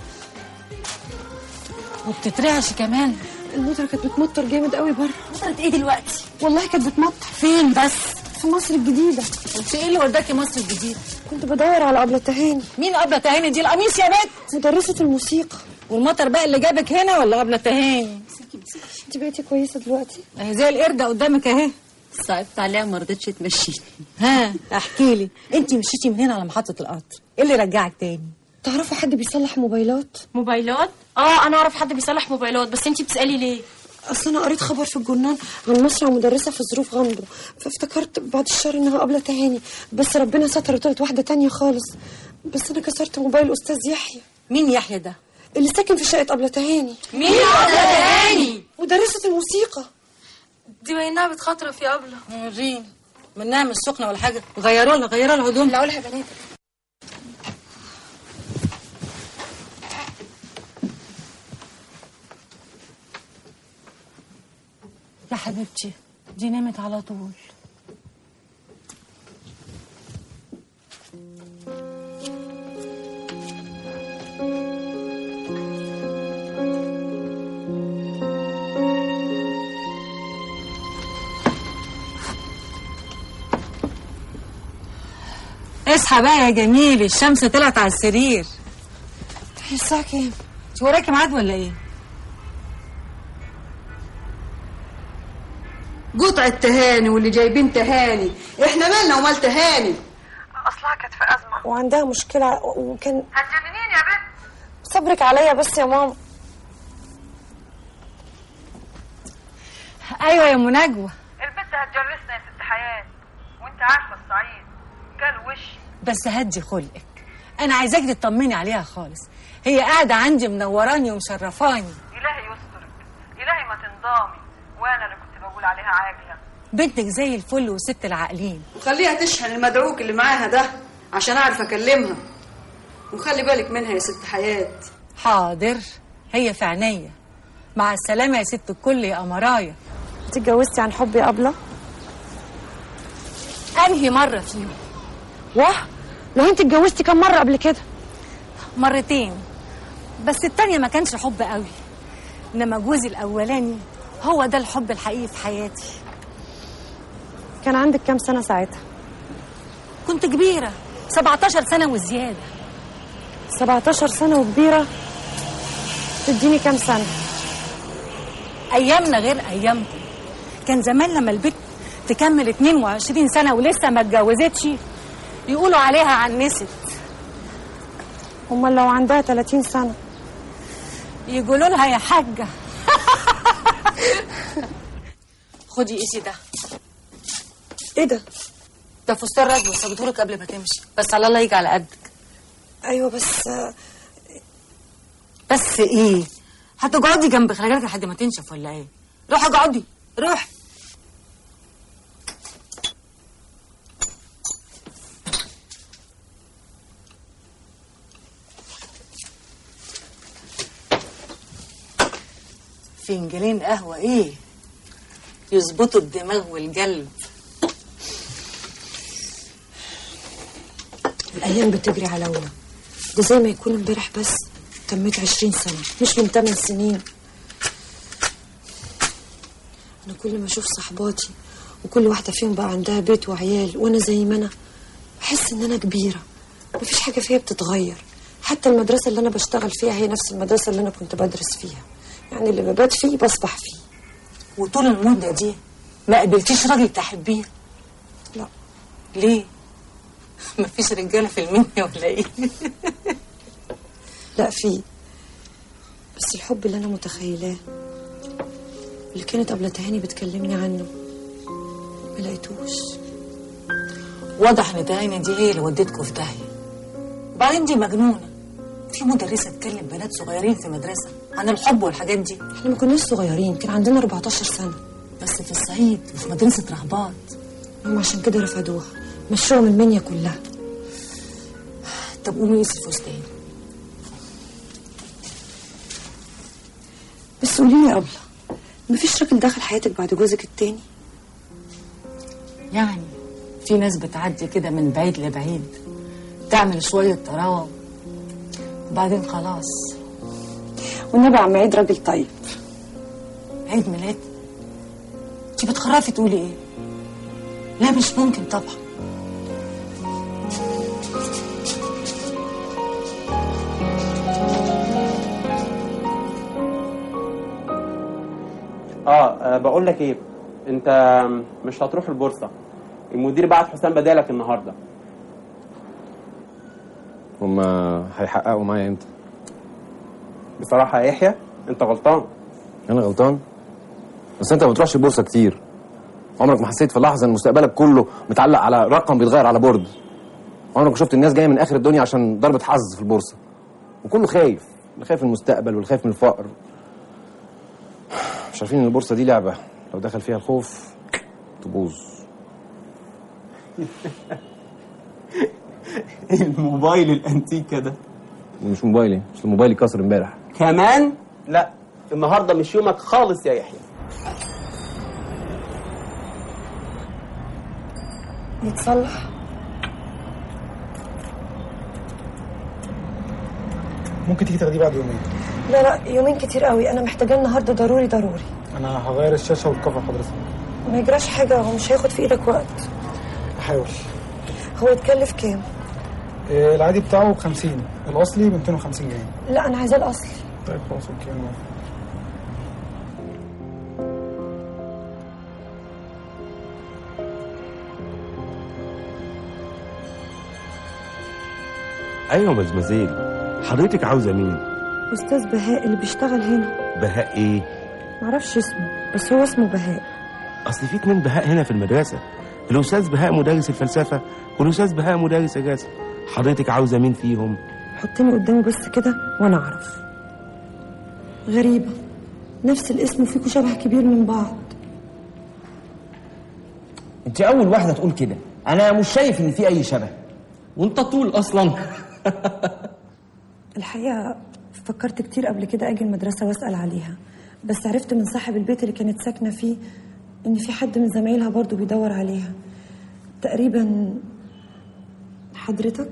وبتترعش كمان المطره كانت بتمطر جامد قوي بره مطرت ايه دلوقتي والله كانت بتمطر فين بس في مصر الجديده انت ايه اللي وداكي مصر الجديده كنت بدور على ابله تهاني مين قبله تهاني دي القميص يا بنت مدرسه الموسيقى والمطر بقى اللي جابك هنا ولا قبله تهاني انت بقيتي كويسه دلوقتي اهي زي القرده قدامك اهي صعبت عليها ما رضتش تمشيني ها احكي لي انت مشيتي من هنا على محطه القطر ايه اللي رجعك تاني تعرفوا حد بيصلح موبايلات موبايلات اه انا اعرف حد بيصلح موبايلات بس انتي بتسالي ليه اصل انا قريت خبر في الجورنال عن مصرع مدرسه في ظروف غامضه فافتكرت بعد الشر انها قابله تهاني بس ربنا ستر وطلعت واحده تانية خالص بس انا كسرت موبايل استاذ يحيى مين يحيى ده اللي ساكن في شقه قبله تهاني مين قبلة تهاني؟ مدرسه الموسيقى دي باينها بتخاطرف يا ابله وريني منها مش سخنه ولا حاجه غيروا لها غيروا لها هدوم لا اقولها يا بنات يا حبيبتي دي نامت على طول اصحى بقى يا جميل الشمس طلعت على السرير الساعه كام انت وراكي ميعاد ولا ايه قطع تهاني واللي جايبين تهاني احنا مالنا ومال تهاني اصلها كانت في ازمه وعندها مشكله وكان هتجننين يا بنت صبرك عليا بس يا ماما ايوه يا منجوى البنت هتجرسنا يا ست حياه وانت عارفه الصعيد كل وشي بس هدي خلقك انا عايزاك تطمني عليها خالص هي قاعده عندي منوراني ومشرفاني الهي يسترك الهي ما تنضامي وانا اللي كنت بقول عليها عاجله بنتك زي الفل وست العاقلين وخليها تشحن المدعوك اللي معاها ده عشان اعرف اكلمها وخلي بالك منها يا ست حياه حاضر هي في عينيا مع السلامه يا ست الكل يا قمرايه انت اتجوزتي عن حب يا ابله انهي مره فيهم واه لو انت اتجوزتي كم مره قبل كده مرتين بس التانية ما كانش حب قوي انما جوزي الاولاني هو ده الحب الحقيقي في حياتي كان عندك كام سنه ساعتها كنت كبيره 17 سنه وزياده 17 سنه وكبيره تديني كام سنه ايامنا غير ايامكم كان زمان لما البنت تكمل 22 سنه ولسه ما اتجوزتش يقولوا عليها عنست امال لو عندها 30 سنه يقولوا لها يا حاجه خدي قيسي ده ايه ده ده فستان رجل صابتهولك قبل ما تمشي بس على الله يجي على قدك ايوه بس آه، بس ايه هتقعدي جنب خلاجلك لحد ما تنشف ولا ايه روحي اقعدي روحي فنجانين قهوة ايه يظبطوا الدماغ والقلب الايام بتجري علينا ده زي ما يكون امبارح بس تميت 20 سنه مش من 8 سنين انا كل ما اشوف صحباتي وكل واحده فيهم بقى عندها بيت وعيال وانا زي ما انا بحس ان انا كبيره مفيش حاجه فيها بتتغير حتى المدرسة اللي أنا بشتغل فيها هي نفس المدرسة اللي أنا كنت بدرس فيها يعني اللي ببات فيه بصبح فيه وطول المدة دي ما قابلتيش راجل تحبيه لا ليه مفيش رجالة في المنيا ولا ايه لا في بس الحب اللي أنا متخيلاه اللي كانت قبل تهاني بتكلمني عنه ما لقيتوش واضح ان تهاني دي هي اللي ودتكوا في داهية وبعدين دي مجنونة في مدرسة تكلم بنات صغيرين في مدرسة عن الحب والحاجات دي احنا ما كناش صغيرين كان عندنا 14 سنة بس في الصعيد وفي مدرسة رهبات هم عشان كده رفضوها مشوها من المنيا كلها طب قومي قيسي الفستان بس قولي لي يا أبلة مفيش راجل دخل حياتك بعد جوزك التاني يعني في ناس بتعدي كده من بعيد لبعيد تعمل شوية طراوة وبعدين خلاص والنبي عم عيد راجل طيب عيد ميلاد انت بتخرفي تقولي ايه لا مش ممكن طبعا اه آه، بقول لك ايه انت مش هتروح البورصه المدير بعت حسام بدالك النهارده هما هيحققوا معايا امتى؟ بصراحه يا يحيى انت غلطان انا غلطان؟ بس انت ما بتروحش البورصه كتير عمرك ما حسيت في لحظه ان مستقبلك كله متعلق على رقم بيتغير على بورد عمرك ما شفت الناس جايه من اخر الدنيا عشان ضربه حظ في البورصه وكله خايف اللي خايف من المستقبل واللي خايف من الفقر مش عارفين ان البورصه دي لعبه لو دخل فيها الخوف تبوظ الموبايل الانتيكه ده مش موبايلي مش موبايلي كسر امبارح كمان لا النهارده مش يومك خالص يا يحيى يتصلح ممكن تيجي تاخديه بعد يومين لا لا يومين كتير قوي انا محتاجاه النهارده ضروري ضروري انا هغير الشاشه والكفر حضرتك ما يجراش حاجه هو مش هياخد في ايدك وقت احاول هو يتكلف كام إيه العادي بتاعه ب 50 الاصلي ب 250 جنيه لا انا عايزاه الاصلي طيب خلاص اوكي انا موافق. ايوه مزمزيل حضرتك عاوزه مين استاذ بهاء اللي بيشتغل هنا بهاء ايه معرفش اسمه بس هو اسمه بهاء اصل في اتنين بهاء هنا في المدرسه الاستاذ بهاء مدرس الفلسفه والاستاذ بهاء مدرس اجازه حضرتك عاوزه مين فيهم حطني قدامه بس كده وانا اعرف غريبه نفس الاسم وفيكوا شبه كبير من بعض انت اول واحده تقول كده انا مش شايف ان في اي شبه وانت طول اصلا الحقيقه فكرت كتير قبل كده اجي المدرسه واسال عليها بس عرفت من صاحب البيت اللي كانت ساكنه فيه ان في حد من زمايلها برضو بيدور عليها تقريبا حضرتك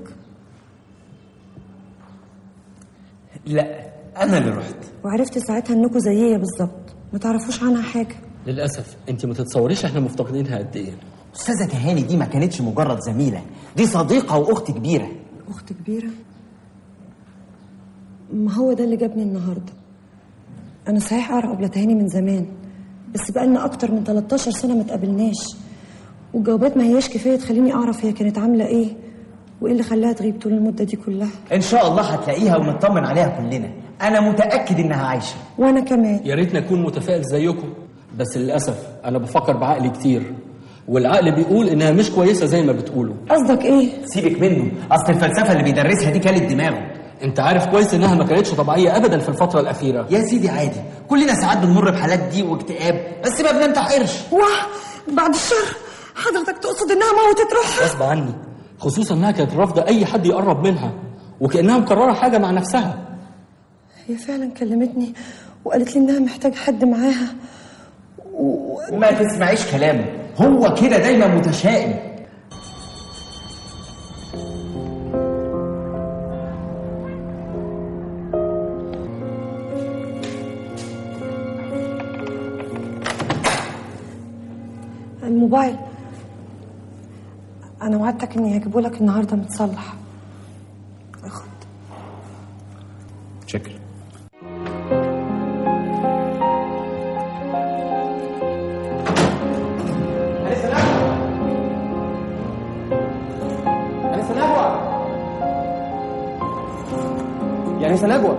لا انا اللي رحت وعرفت ساعتها انكم زيي بالظبط ما تعرفوش عنها حاجه للاسف انت ما تتصوريش احنا مفتقدينها قد ايه استاذه تهاني دي ما كانتش مجرد زميله دي صديقه واخت كبيره اخت كبيره ما هو ده اللي جابني النهارده انا صحيح اعرف قبل تهاني من زمان بس بقالنا اكتر من 13 سنه ما تقابلناش والجوابات ما هياش كفايه تخليني اعرف هي كانت عامله ايه وايه اللي خلاها تغيب طول المده دي كلها ان شاء الله هتلاقيها ونطمن عليها كلنا انا متاكد انها عايشه وانا كمان يا ريتني اكون متفائل زيكم بس للاسف انا بفكر بعقلي كتير والعقل بيقول انها مش كويسه زي ما بتقولوا قصدك ايه سيبك منه اصل الفلسفه اللي بيدرسها دي كانت دماغه انت عارف كويس انها ما كانتش طبيعيه ابدا في الفتره الاخيره يا سيدي عادي كلنا ساعات بنمر بحالات دي واكتئاب بس ما بننتحرش واه بعد الشر حضرتك تقصد انها موتت روحها غصب عني خصوصا انها كانت رافضه اي حد يقرب منها وكانها مقرره حاجه مع نفسها هي فعلا كلمتني وقالت لي انها محتاجه حد معاها و... ما تسمعيش كلامه هو كده دايما متشائم الموبايل انا وعدتك اني هجيبه لك النهارده متصلح خد انسه نجوى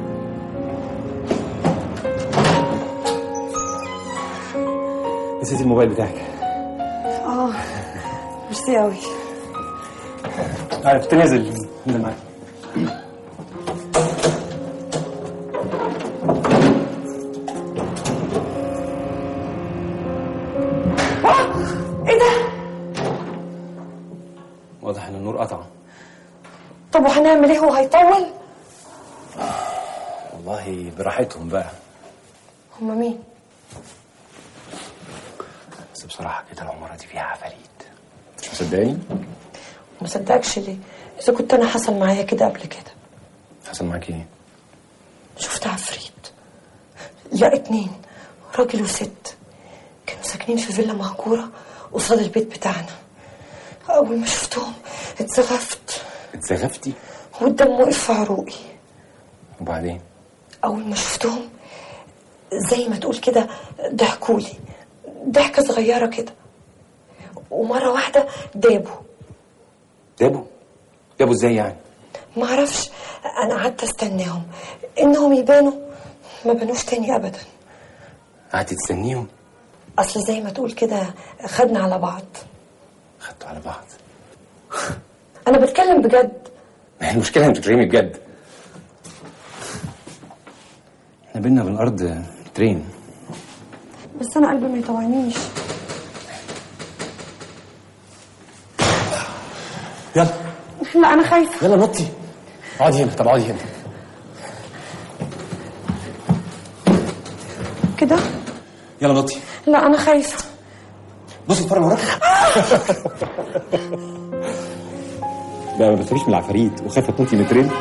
نسيت الموبايل بتاعك اه ميرسي قوي عارف تنزل نزل معاك ايه ده واضح ان النور قطع طب وهنعمل ايه هو هيطول والله براحتهم بقى هما مين بس بصراحه كده العماره دي فيها عفاريت مش مصدقاني ما صدقكش ليه اذا كنت انا حصل معايا كده قبل كده حصل معاك ايه شفت عفريت لا اتنين راجل وست كانوا ساكنين في فيلا مهجورة قصاد البيت بتاعنا أول ما شفتهم اتزغفت اتزغفتي والدم وقف في عروقي وبعدين أول ما شفتهم زي ما تقول كده ضحكولي ضحكة صغيرة كده ومرة واحدة دابوا دابوا دابوا ازاي يعني ما اعرفش انا قعدت استناهم انهم يبانوا ما بانوش تاني ابدا قعدت تستنيهم اصل زي ما تقول كده خدنا على بعض خدتوا على بعض انا بتكلم بجد ما هي المشكله انت بتتكلمي بجد احنا بينا بالارض ترين بس انا قلبي ما يطوعنيش يلا لا انا خايفه يلا نطي اقعدي هنا طب اقعدي هنا كده يلا نطي لا انا خايفه بصي اتفرج وراك لا ما بتخافيش من العفاريت وخايفه تنطي مترين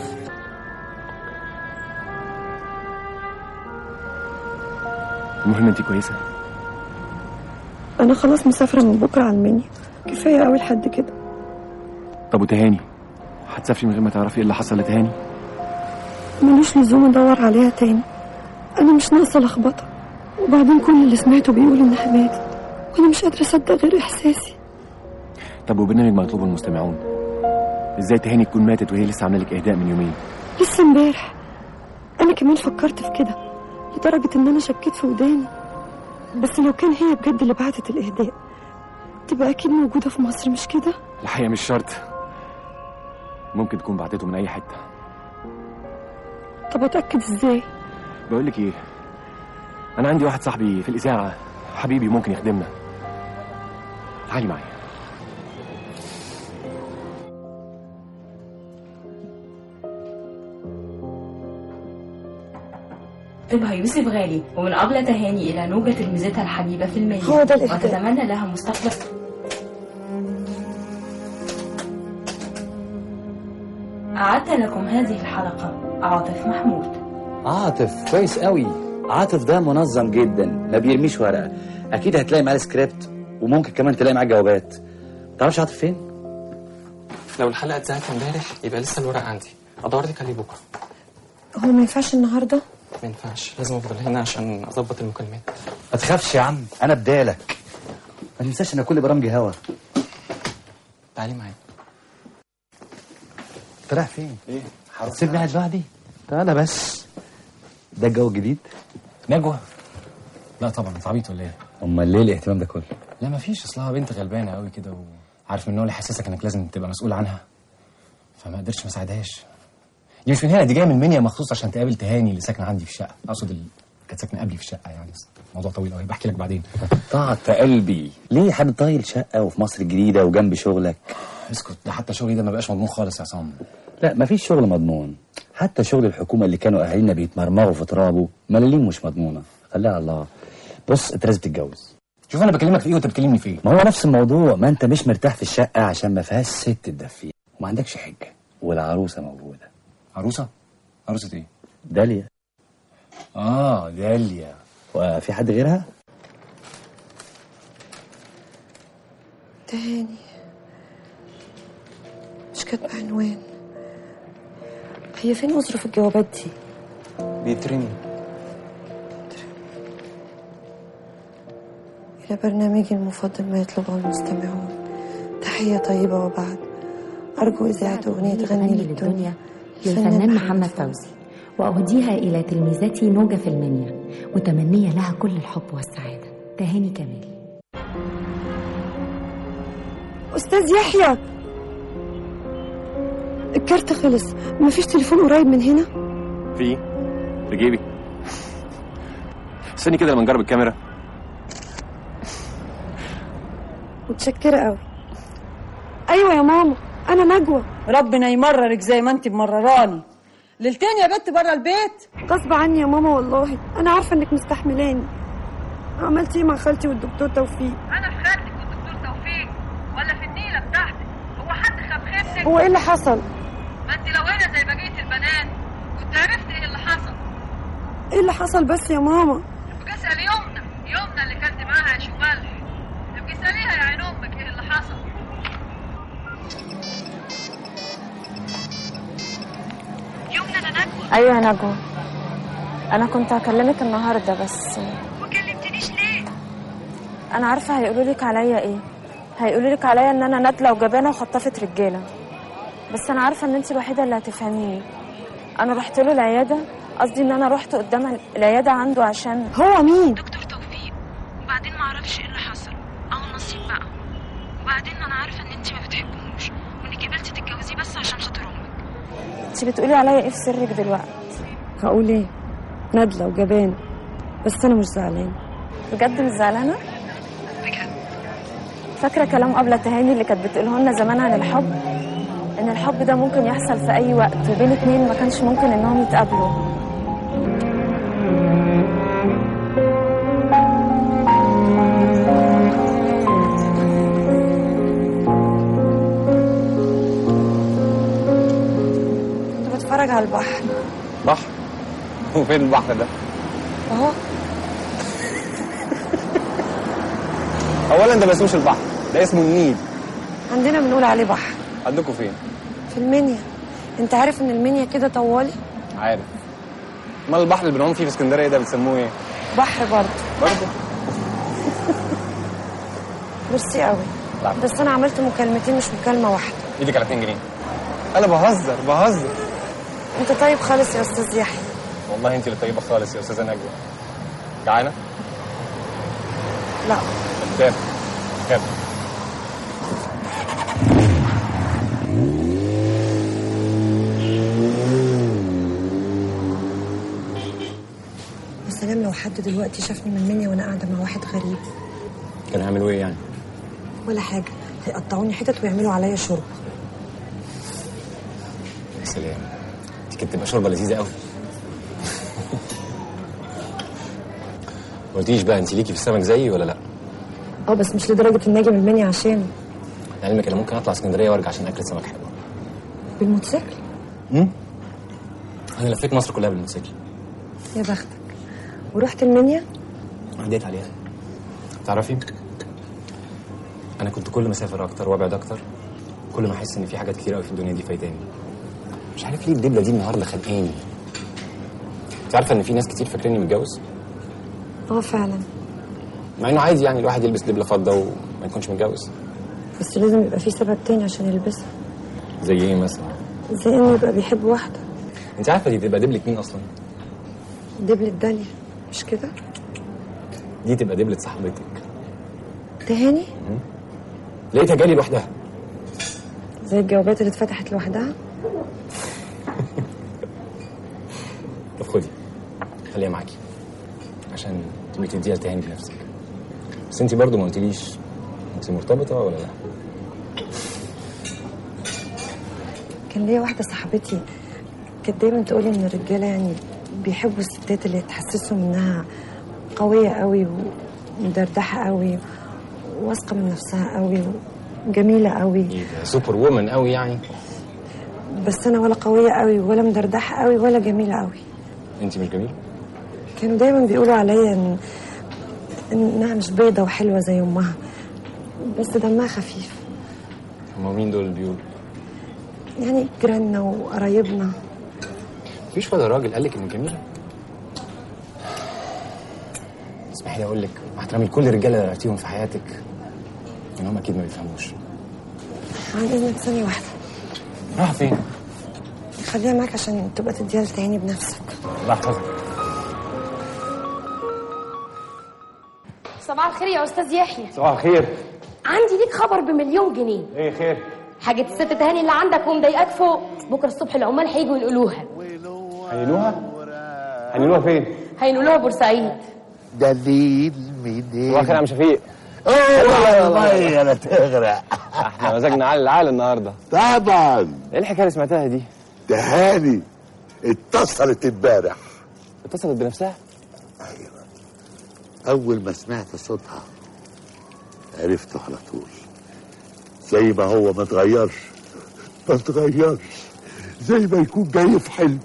المهم انت كويسه انا خلاص مسافره من بكره على المنيا كفايه قوي لحد كده طب وتهاني هتسافري من غير ما تعرفي ايه اللي حصل لتهاني ملوش لزوم ادور عليها تاني انا مش ناقصه لخبطه وبعدين كل اللي سمعته بيقول انها ماتت وانا مش قادره اصدق غير احساسي طب وبرنامج مطلوب المستمعون ازاي تهاني تكون ماتت وهي لسه عامله لك اهداء من يومين لسه امبارح انا كمان فكرت في كده لدرجه ان انا شكيت في وداني بس لو كان هي بجد اللي بعتت الاهداء تبقى اكيد موجوده في مصر مش كده الحقيقه مش شرط ممكن تكون بعتته من اي حته طب اتاكد ازاي بقول لك ايه انا عندي واحد صاحبي في الاذاعه حبيبي ممكن يخدمنا تعالي معايا طبها يوسف غالي ومن أبلة تهاني إلى نوجة تلميذتها الحبيبة في المنيا هو ده الإهداء. وتتمنى لها مستقبل أعدت لكم هذه الحلقة عاطف محمود عاطف كويس قوي عاطف ده منظم جدا ما بيرميش ورقه اكيد هتلاقي معاه السكريبت وممكن كمان تلاقي معاه جوابات تعرفش عاطف فين لو الحلقه اتذاعت امبارح يبقى لسه الورق عندي ادور لك عليه بكره هو ما ينفعش النهارده ما ينفعش لازم افضل هنا عشان اظبط المكالمات ما تخافش يا عم انا بدالك ما تنساش ان كل برامجي هوا تعالي معايا انت رايح فين ايه هتسيبني قاعد لوحدي تعالى بس ده الجو الجديد نجوى لا طبعا انت عبيط ولا ايه امال ليه الاهتمام ده كله لا ما فيش اصلها بنت غلبانه قوي كده وعارف من النوع اللي يحسسك انك لازم تبقى مسؤول عنها فما قدرتش ما اساعدهاش دي مش من هنا دي جايه من منيا مخصوص عشان تقابل تهاني اللي ساكنه عندي في الشقه اقصد اللي كانت ساكنه قبلي في الشقه يعني بس موضوع طويل قوي بحكي لك بعدين طاعت قلبي ليه حابب طايل شقه وفي مصر الجديده وجنب شغلك اسكت ده حتى شغلي ده ما بقاش مضمون خالص يا عصام لا مفيش شغل مضمون حتى شغل الحكومه اللي كانوا اهالينا بيتمرمغوا في ترابه ملاليم مش مضمونه خليها على الله بص انت لازم تتجوز شوف انا بكلمك في ايه وانت بتكلمني في ايه ما هو نفس الموضوع ما انت مش مرتاح في الشقه عشان ما فيهاش ست تدفيها وما عندكش حجه والعروسه موجوده عروسه عروسه ايه داليا اه داليا وفي حد غيرها تهاني مش كاتبه عنوان هي فين أظرف الجوابات دي بيترمي إلى برنامجي المفضل ما يطلبه المستمعون تحية طيبة وبعد أرجو إذاعة أغنية غني للدنيا للفنان محمد فوزي وأهديها إلى تلميذتي نوجة في المنيا متمنية لها كل الحب والسعادة تهاني كمال أستاذ يحيى الكارت خلص مفيش تليفون قريب من هنا في ايه؟ في جيبي استني كده لما نجرب الكاميرا متشكرة قوي أيوة يا ماما أنا نجوى ربنا يمررك زي ما انت مرراني ليلتين يا بت بره البيت غصب عني يا ماما والله أنا عارفة إنك مستحملاني عملت إيه مع خالتي والدكتور توفيق انا في خالتك والدكتور توفيق ولا في النيله بتاعتك هو حد خاب خيبتك هو إيه اللي حصل؟ ما انت لو هنا زي بقيه البنات كنت عرفت ايه اللي حصل إيه اللي حصل بس يا ماما؟ ابقى اسال يمنى يمنى اللي كانت معاها يا شو ملح ابقى اساليها يا عين امك ايه اللي حصل يمنى انا نجوى ايوه يا نجوى انا كنت هكلمك النهارده بس ما كلمتنيش ليه انا عارفه هيقولوا لك عليا ايه هيقولوا لك عليا ان انا نادله وجبانه وخطفت رجاله بس انا عارفه ان انت الوحيده اللي هتفهميني انا رحت له العياده قصدي ان انا رحت قدام العياده عنده عشان هو مين دكتور توفيق وبعدين ما اعرفش ايه اللي حصل او نصيب بقى وبعدين انا عارفه ان انت ما بتحبوش وانك قبلتي تتجوزيه بس عشان خاطر امك انت بتقولي عليا ايه في سرك دلوقتي هقول إيه؟ نادلة وجبانة بس أنا مش زعلانة بجد مش زعلانه فاكره كلام ابله تهاني اللي كانت بتقوله لنا زمان عن الحب ان الحب ده ممكن يحصل في اي وقت وبين اتنين ما كانش ممكن انهم يتقابلوا كنت بتفرج على البحر بحر وفين البحر ده؟ أهو اولا ده ما اسموش البحر ده اسمه النيل عندنا بنقول عليه بحر عندكم فين؟ في المنيا أنت عارف إن المنيا كده طوالي عارف امال البحر اللي بنعوم فيه في اسكندريه ده بتسموه ايه؟ بحر برضه برضه ميرسي قوي لا. بس أنا عملت مكالمتين مش مكالمة واحدة ايدك على 2 جنيه انا بهزر بهزر أنت طيب خالص يا أستاذ يحيى والله انت اللي طيبه خالص يا استاذه نجوى جعانه؟ لا كام؟ كام؟ يا سلام لو حد دلوقتي شافني من المنيا وأنا قاعدة مع واحد غريب كان هيعملوا ايه يعني؟ ولا حاجة هيقطعوني حتت ويعملوا عليا شرب يا سلام دي كانت تبقى شوربه لذيذه قوي ما قلتيش بقى انت ليكي في السمك زيي ولا لا؟ اه بس مش لدرجة إني أجي من المنيا عشان لعلمك انا ممكن اطلع اسكندريه وارجع عشان اكل سمك حلو بالموتوسيكل امم انا لفيت مصر كلها بالموتوسيكل يا بختك ورحت المنيا عديت عليها تعرفي انا كنت كل ما اسافر اكتر وابعد اكتر كل ما احس ان في حاجات كتير قوي في الدنيا دي فايتاني مش عارف ليه الدبله دي النهارده خانقاني انت عارفه ان في ناس كتير فاكريني متجوز اه فعلا مع انه عادي يعني الواحد يلبس دبله فضه وما يكونش متجوز بس لازم يبقى في سبب تاني عشان يلبسها زي ايه مثلا زي إنه يبقى بيحب واحدة انت عارفه دي تبقى دبله مين اصلا دبلة داليا مش كده دي تبقى دبله صاحبتك تهاني لقيتها جالي لوحدها زي الجوابات اللي اتفتحت لوحدها طب خدي خليها معاكي عشان تبقي تديها لتهاني بنفسك بس انت برضو ما قلتليش انت مرتبطه ولا لا كان ليا واحدة صاحبتي كانت دايما تقولي إن الرجالة يعني بيحبوا الستات اللي تحسسهم إنها قوية قوي ومدردحة قوي واثقة من نفسها قوي وجميلة قوي سوبر وومن قوي يعني بس أنا ولا قوية قوي ولا مدردحة قوي ولا جميلة قوي انت مش جميله كانوا دايما بيقولوا عليا إن إنها مش بيضة وحلوة زي أمها بس دمها خفيف هما مين دول اللي بيقولوا يعني جيراننا وقرايبنا مفيش ولا راجل قال لك انك جميله اسمحي لي اقول لك مع احترامي لكل الرجاله اللي عرفتيهم في حياتك ان هم اكيد ما بيفهموش عن إذنك ثانية واحدة راح فين خليها معاك عشان تبقى تديها لتهاني بنفسك الله يحفظك صباح الخير يا استاذ يحيى صباح الخير عندي ليك خبر بمليون جنيه ايه خير حاجة الست تهاني اللي عندك ومضايقاك فوق بكرة الصبح العمال هيجوا ينقلوها هينوها هينوها فين هينقلوها بورسعيد دليل منين صباح الخير يا عم شفيق اوه والله انا تغرق احنا مزاجنا عالي العال النهارده طبعا ايه الحكايه اللي سمعتها دي تهاني اتصلت امبارح اتصلت بنفسها اول ما سمعت صوتها عرفته على طول زي ما هو ما اتغيرش ما اتغيرش زي ما يكون جاي في حلم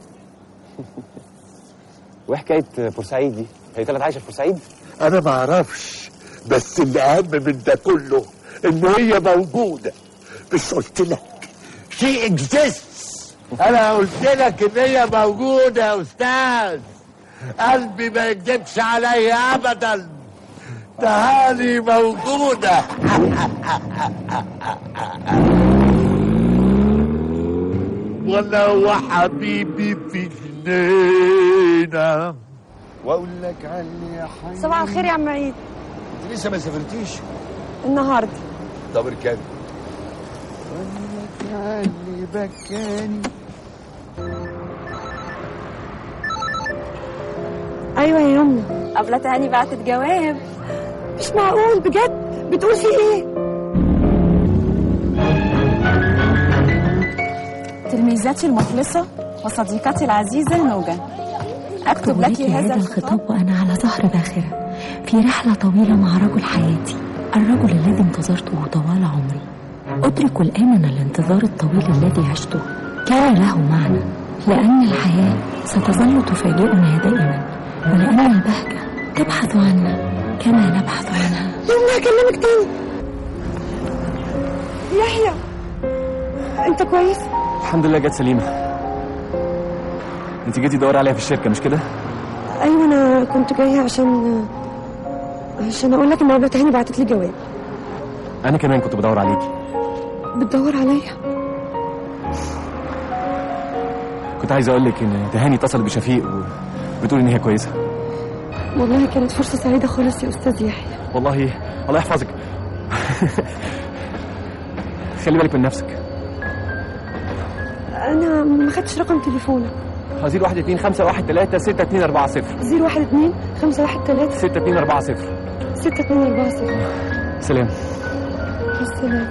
وايه حكايه بورسعيد دي هي طلعت عايشه في بورسعيد انا ما اعرفش بس اللي اهم من ده كله ان هي موجوده مش قلت لك شي اكزيست انا قلت لك ان هي موجوده يا استاذ قلبي ما يكذبش عليا ابدا تهاني موجوده ولا هو حبيبي في جنينه واقول لك علي يا حي صباح الخير يا عم عيد انت لسه ما سافرتيش النهارده طب اركبي اللي بكاني ايوه يا يمنى أبلة تهاني بعتت جواب مش معقول بجد بتقول في ايه تلميذتي المخلصة وصديقتي العزيزة نوجة أكتب لك لك هذا الخطاب وأنا على ظهر باخرة في رحلة طويلة مع رجل حياتي الرجل الذي انتظرته طوال عمري أدرك الآن أن الانتظار الطويل الذي عشته كان له معنى لأن الحياة ستظل تفاجئنا دائما ولأن البهجة تبحث عنا كما نبحث عنها يمنى هكلمك تاني يحيى انت كويس الحمد لله جت سليمه انت جيتي تدوري عليها في الشركه مش كده ايوه انا كنت جايه عشان عشان اقول لك ان ابله تهاني بعتت لي جواب انا كمان كنت بدور عليكي بتدور عليا كنت عايز اقول لك ان تهاني اتصلت بشفيق وبتقول ان هي كويسه والله كانت فرصه سعيده خالص يا استاذ يحيى والله الله يحفظك خلي بالك من نفسك انا ما خدتش رقم تليفونك 0 1 2 5 1 3 6 2 4 0 0 1 2 5 1 3 6 2 4 0 6 2 4 0 سلام السلام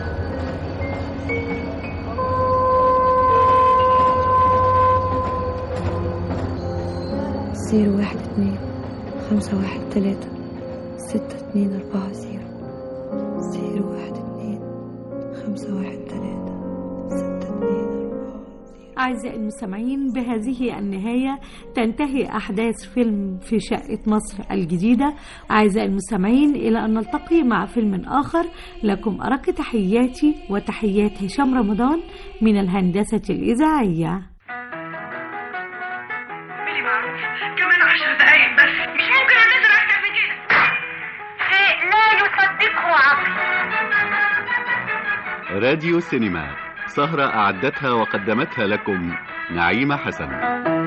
زيرو واحد اتنين خمسة واحد تلاتة ستة اتنين أربعة زيرو زيرو واحد اتنين خمسة واحد تلاتة ستة اتنين أعزائي المستمعين بهذه النهاية تنتهي أحداث فيلم في شقة مصر الجديدة أعزائي المستمعين إلى أن نلتقي مع فيلم آخر لكم أرق تحياتي وتحيات هشام رمضان من الهندسة الإذاعية اعملي معروف كمان عشر دقايق بس مش ممكن انزل اكتر من كده شيء لا يصدقه عقل راديو سينما سهرة أعدتها وقدمتها لكم نعيمة حسن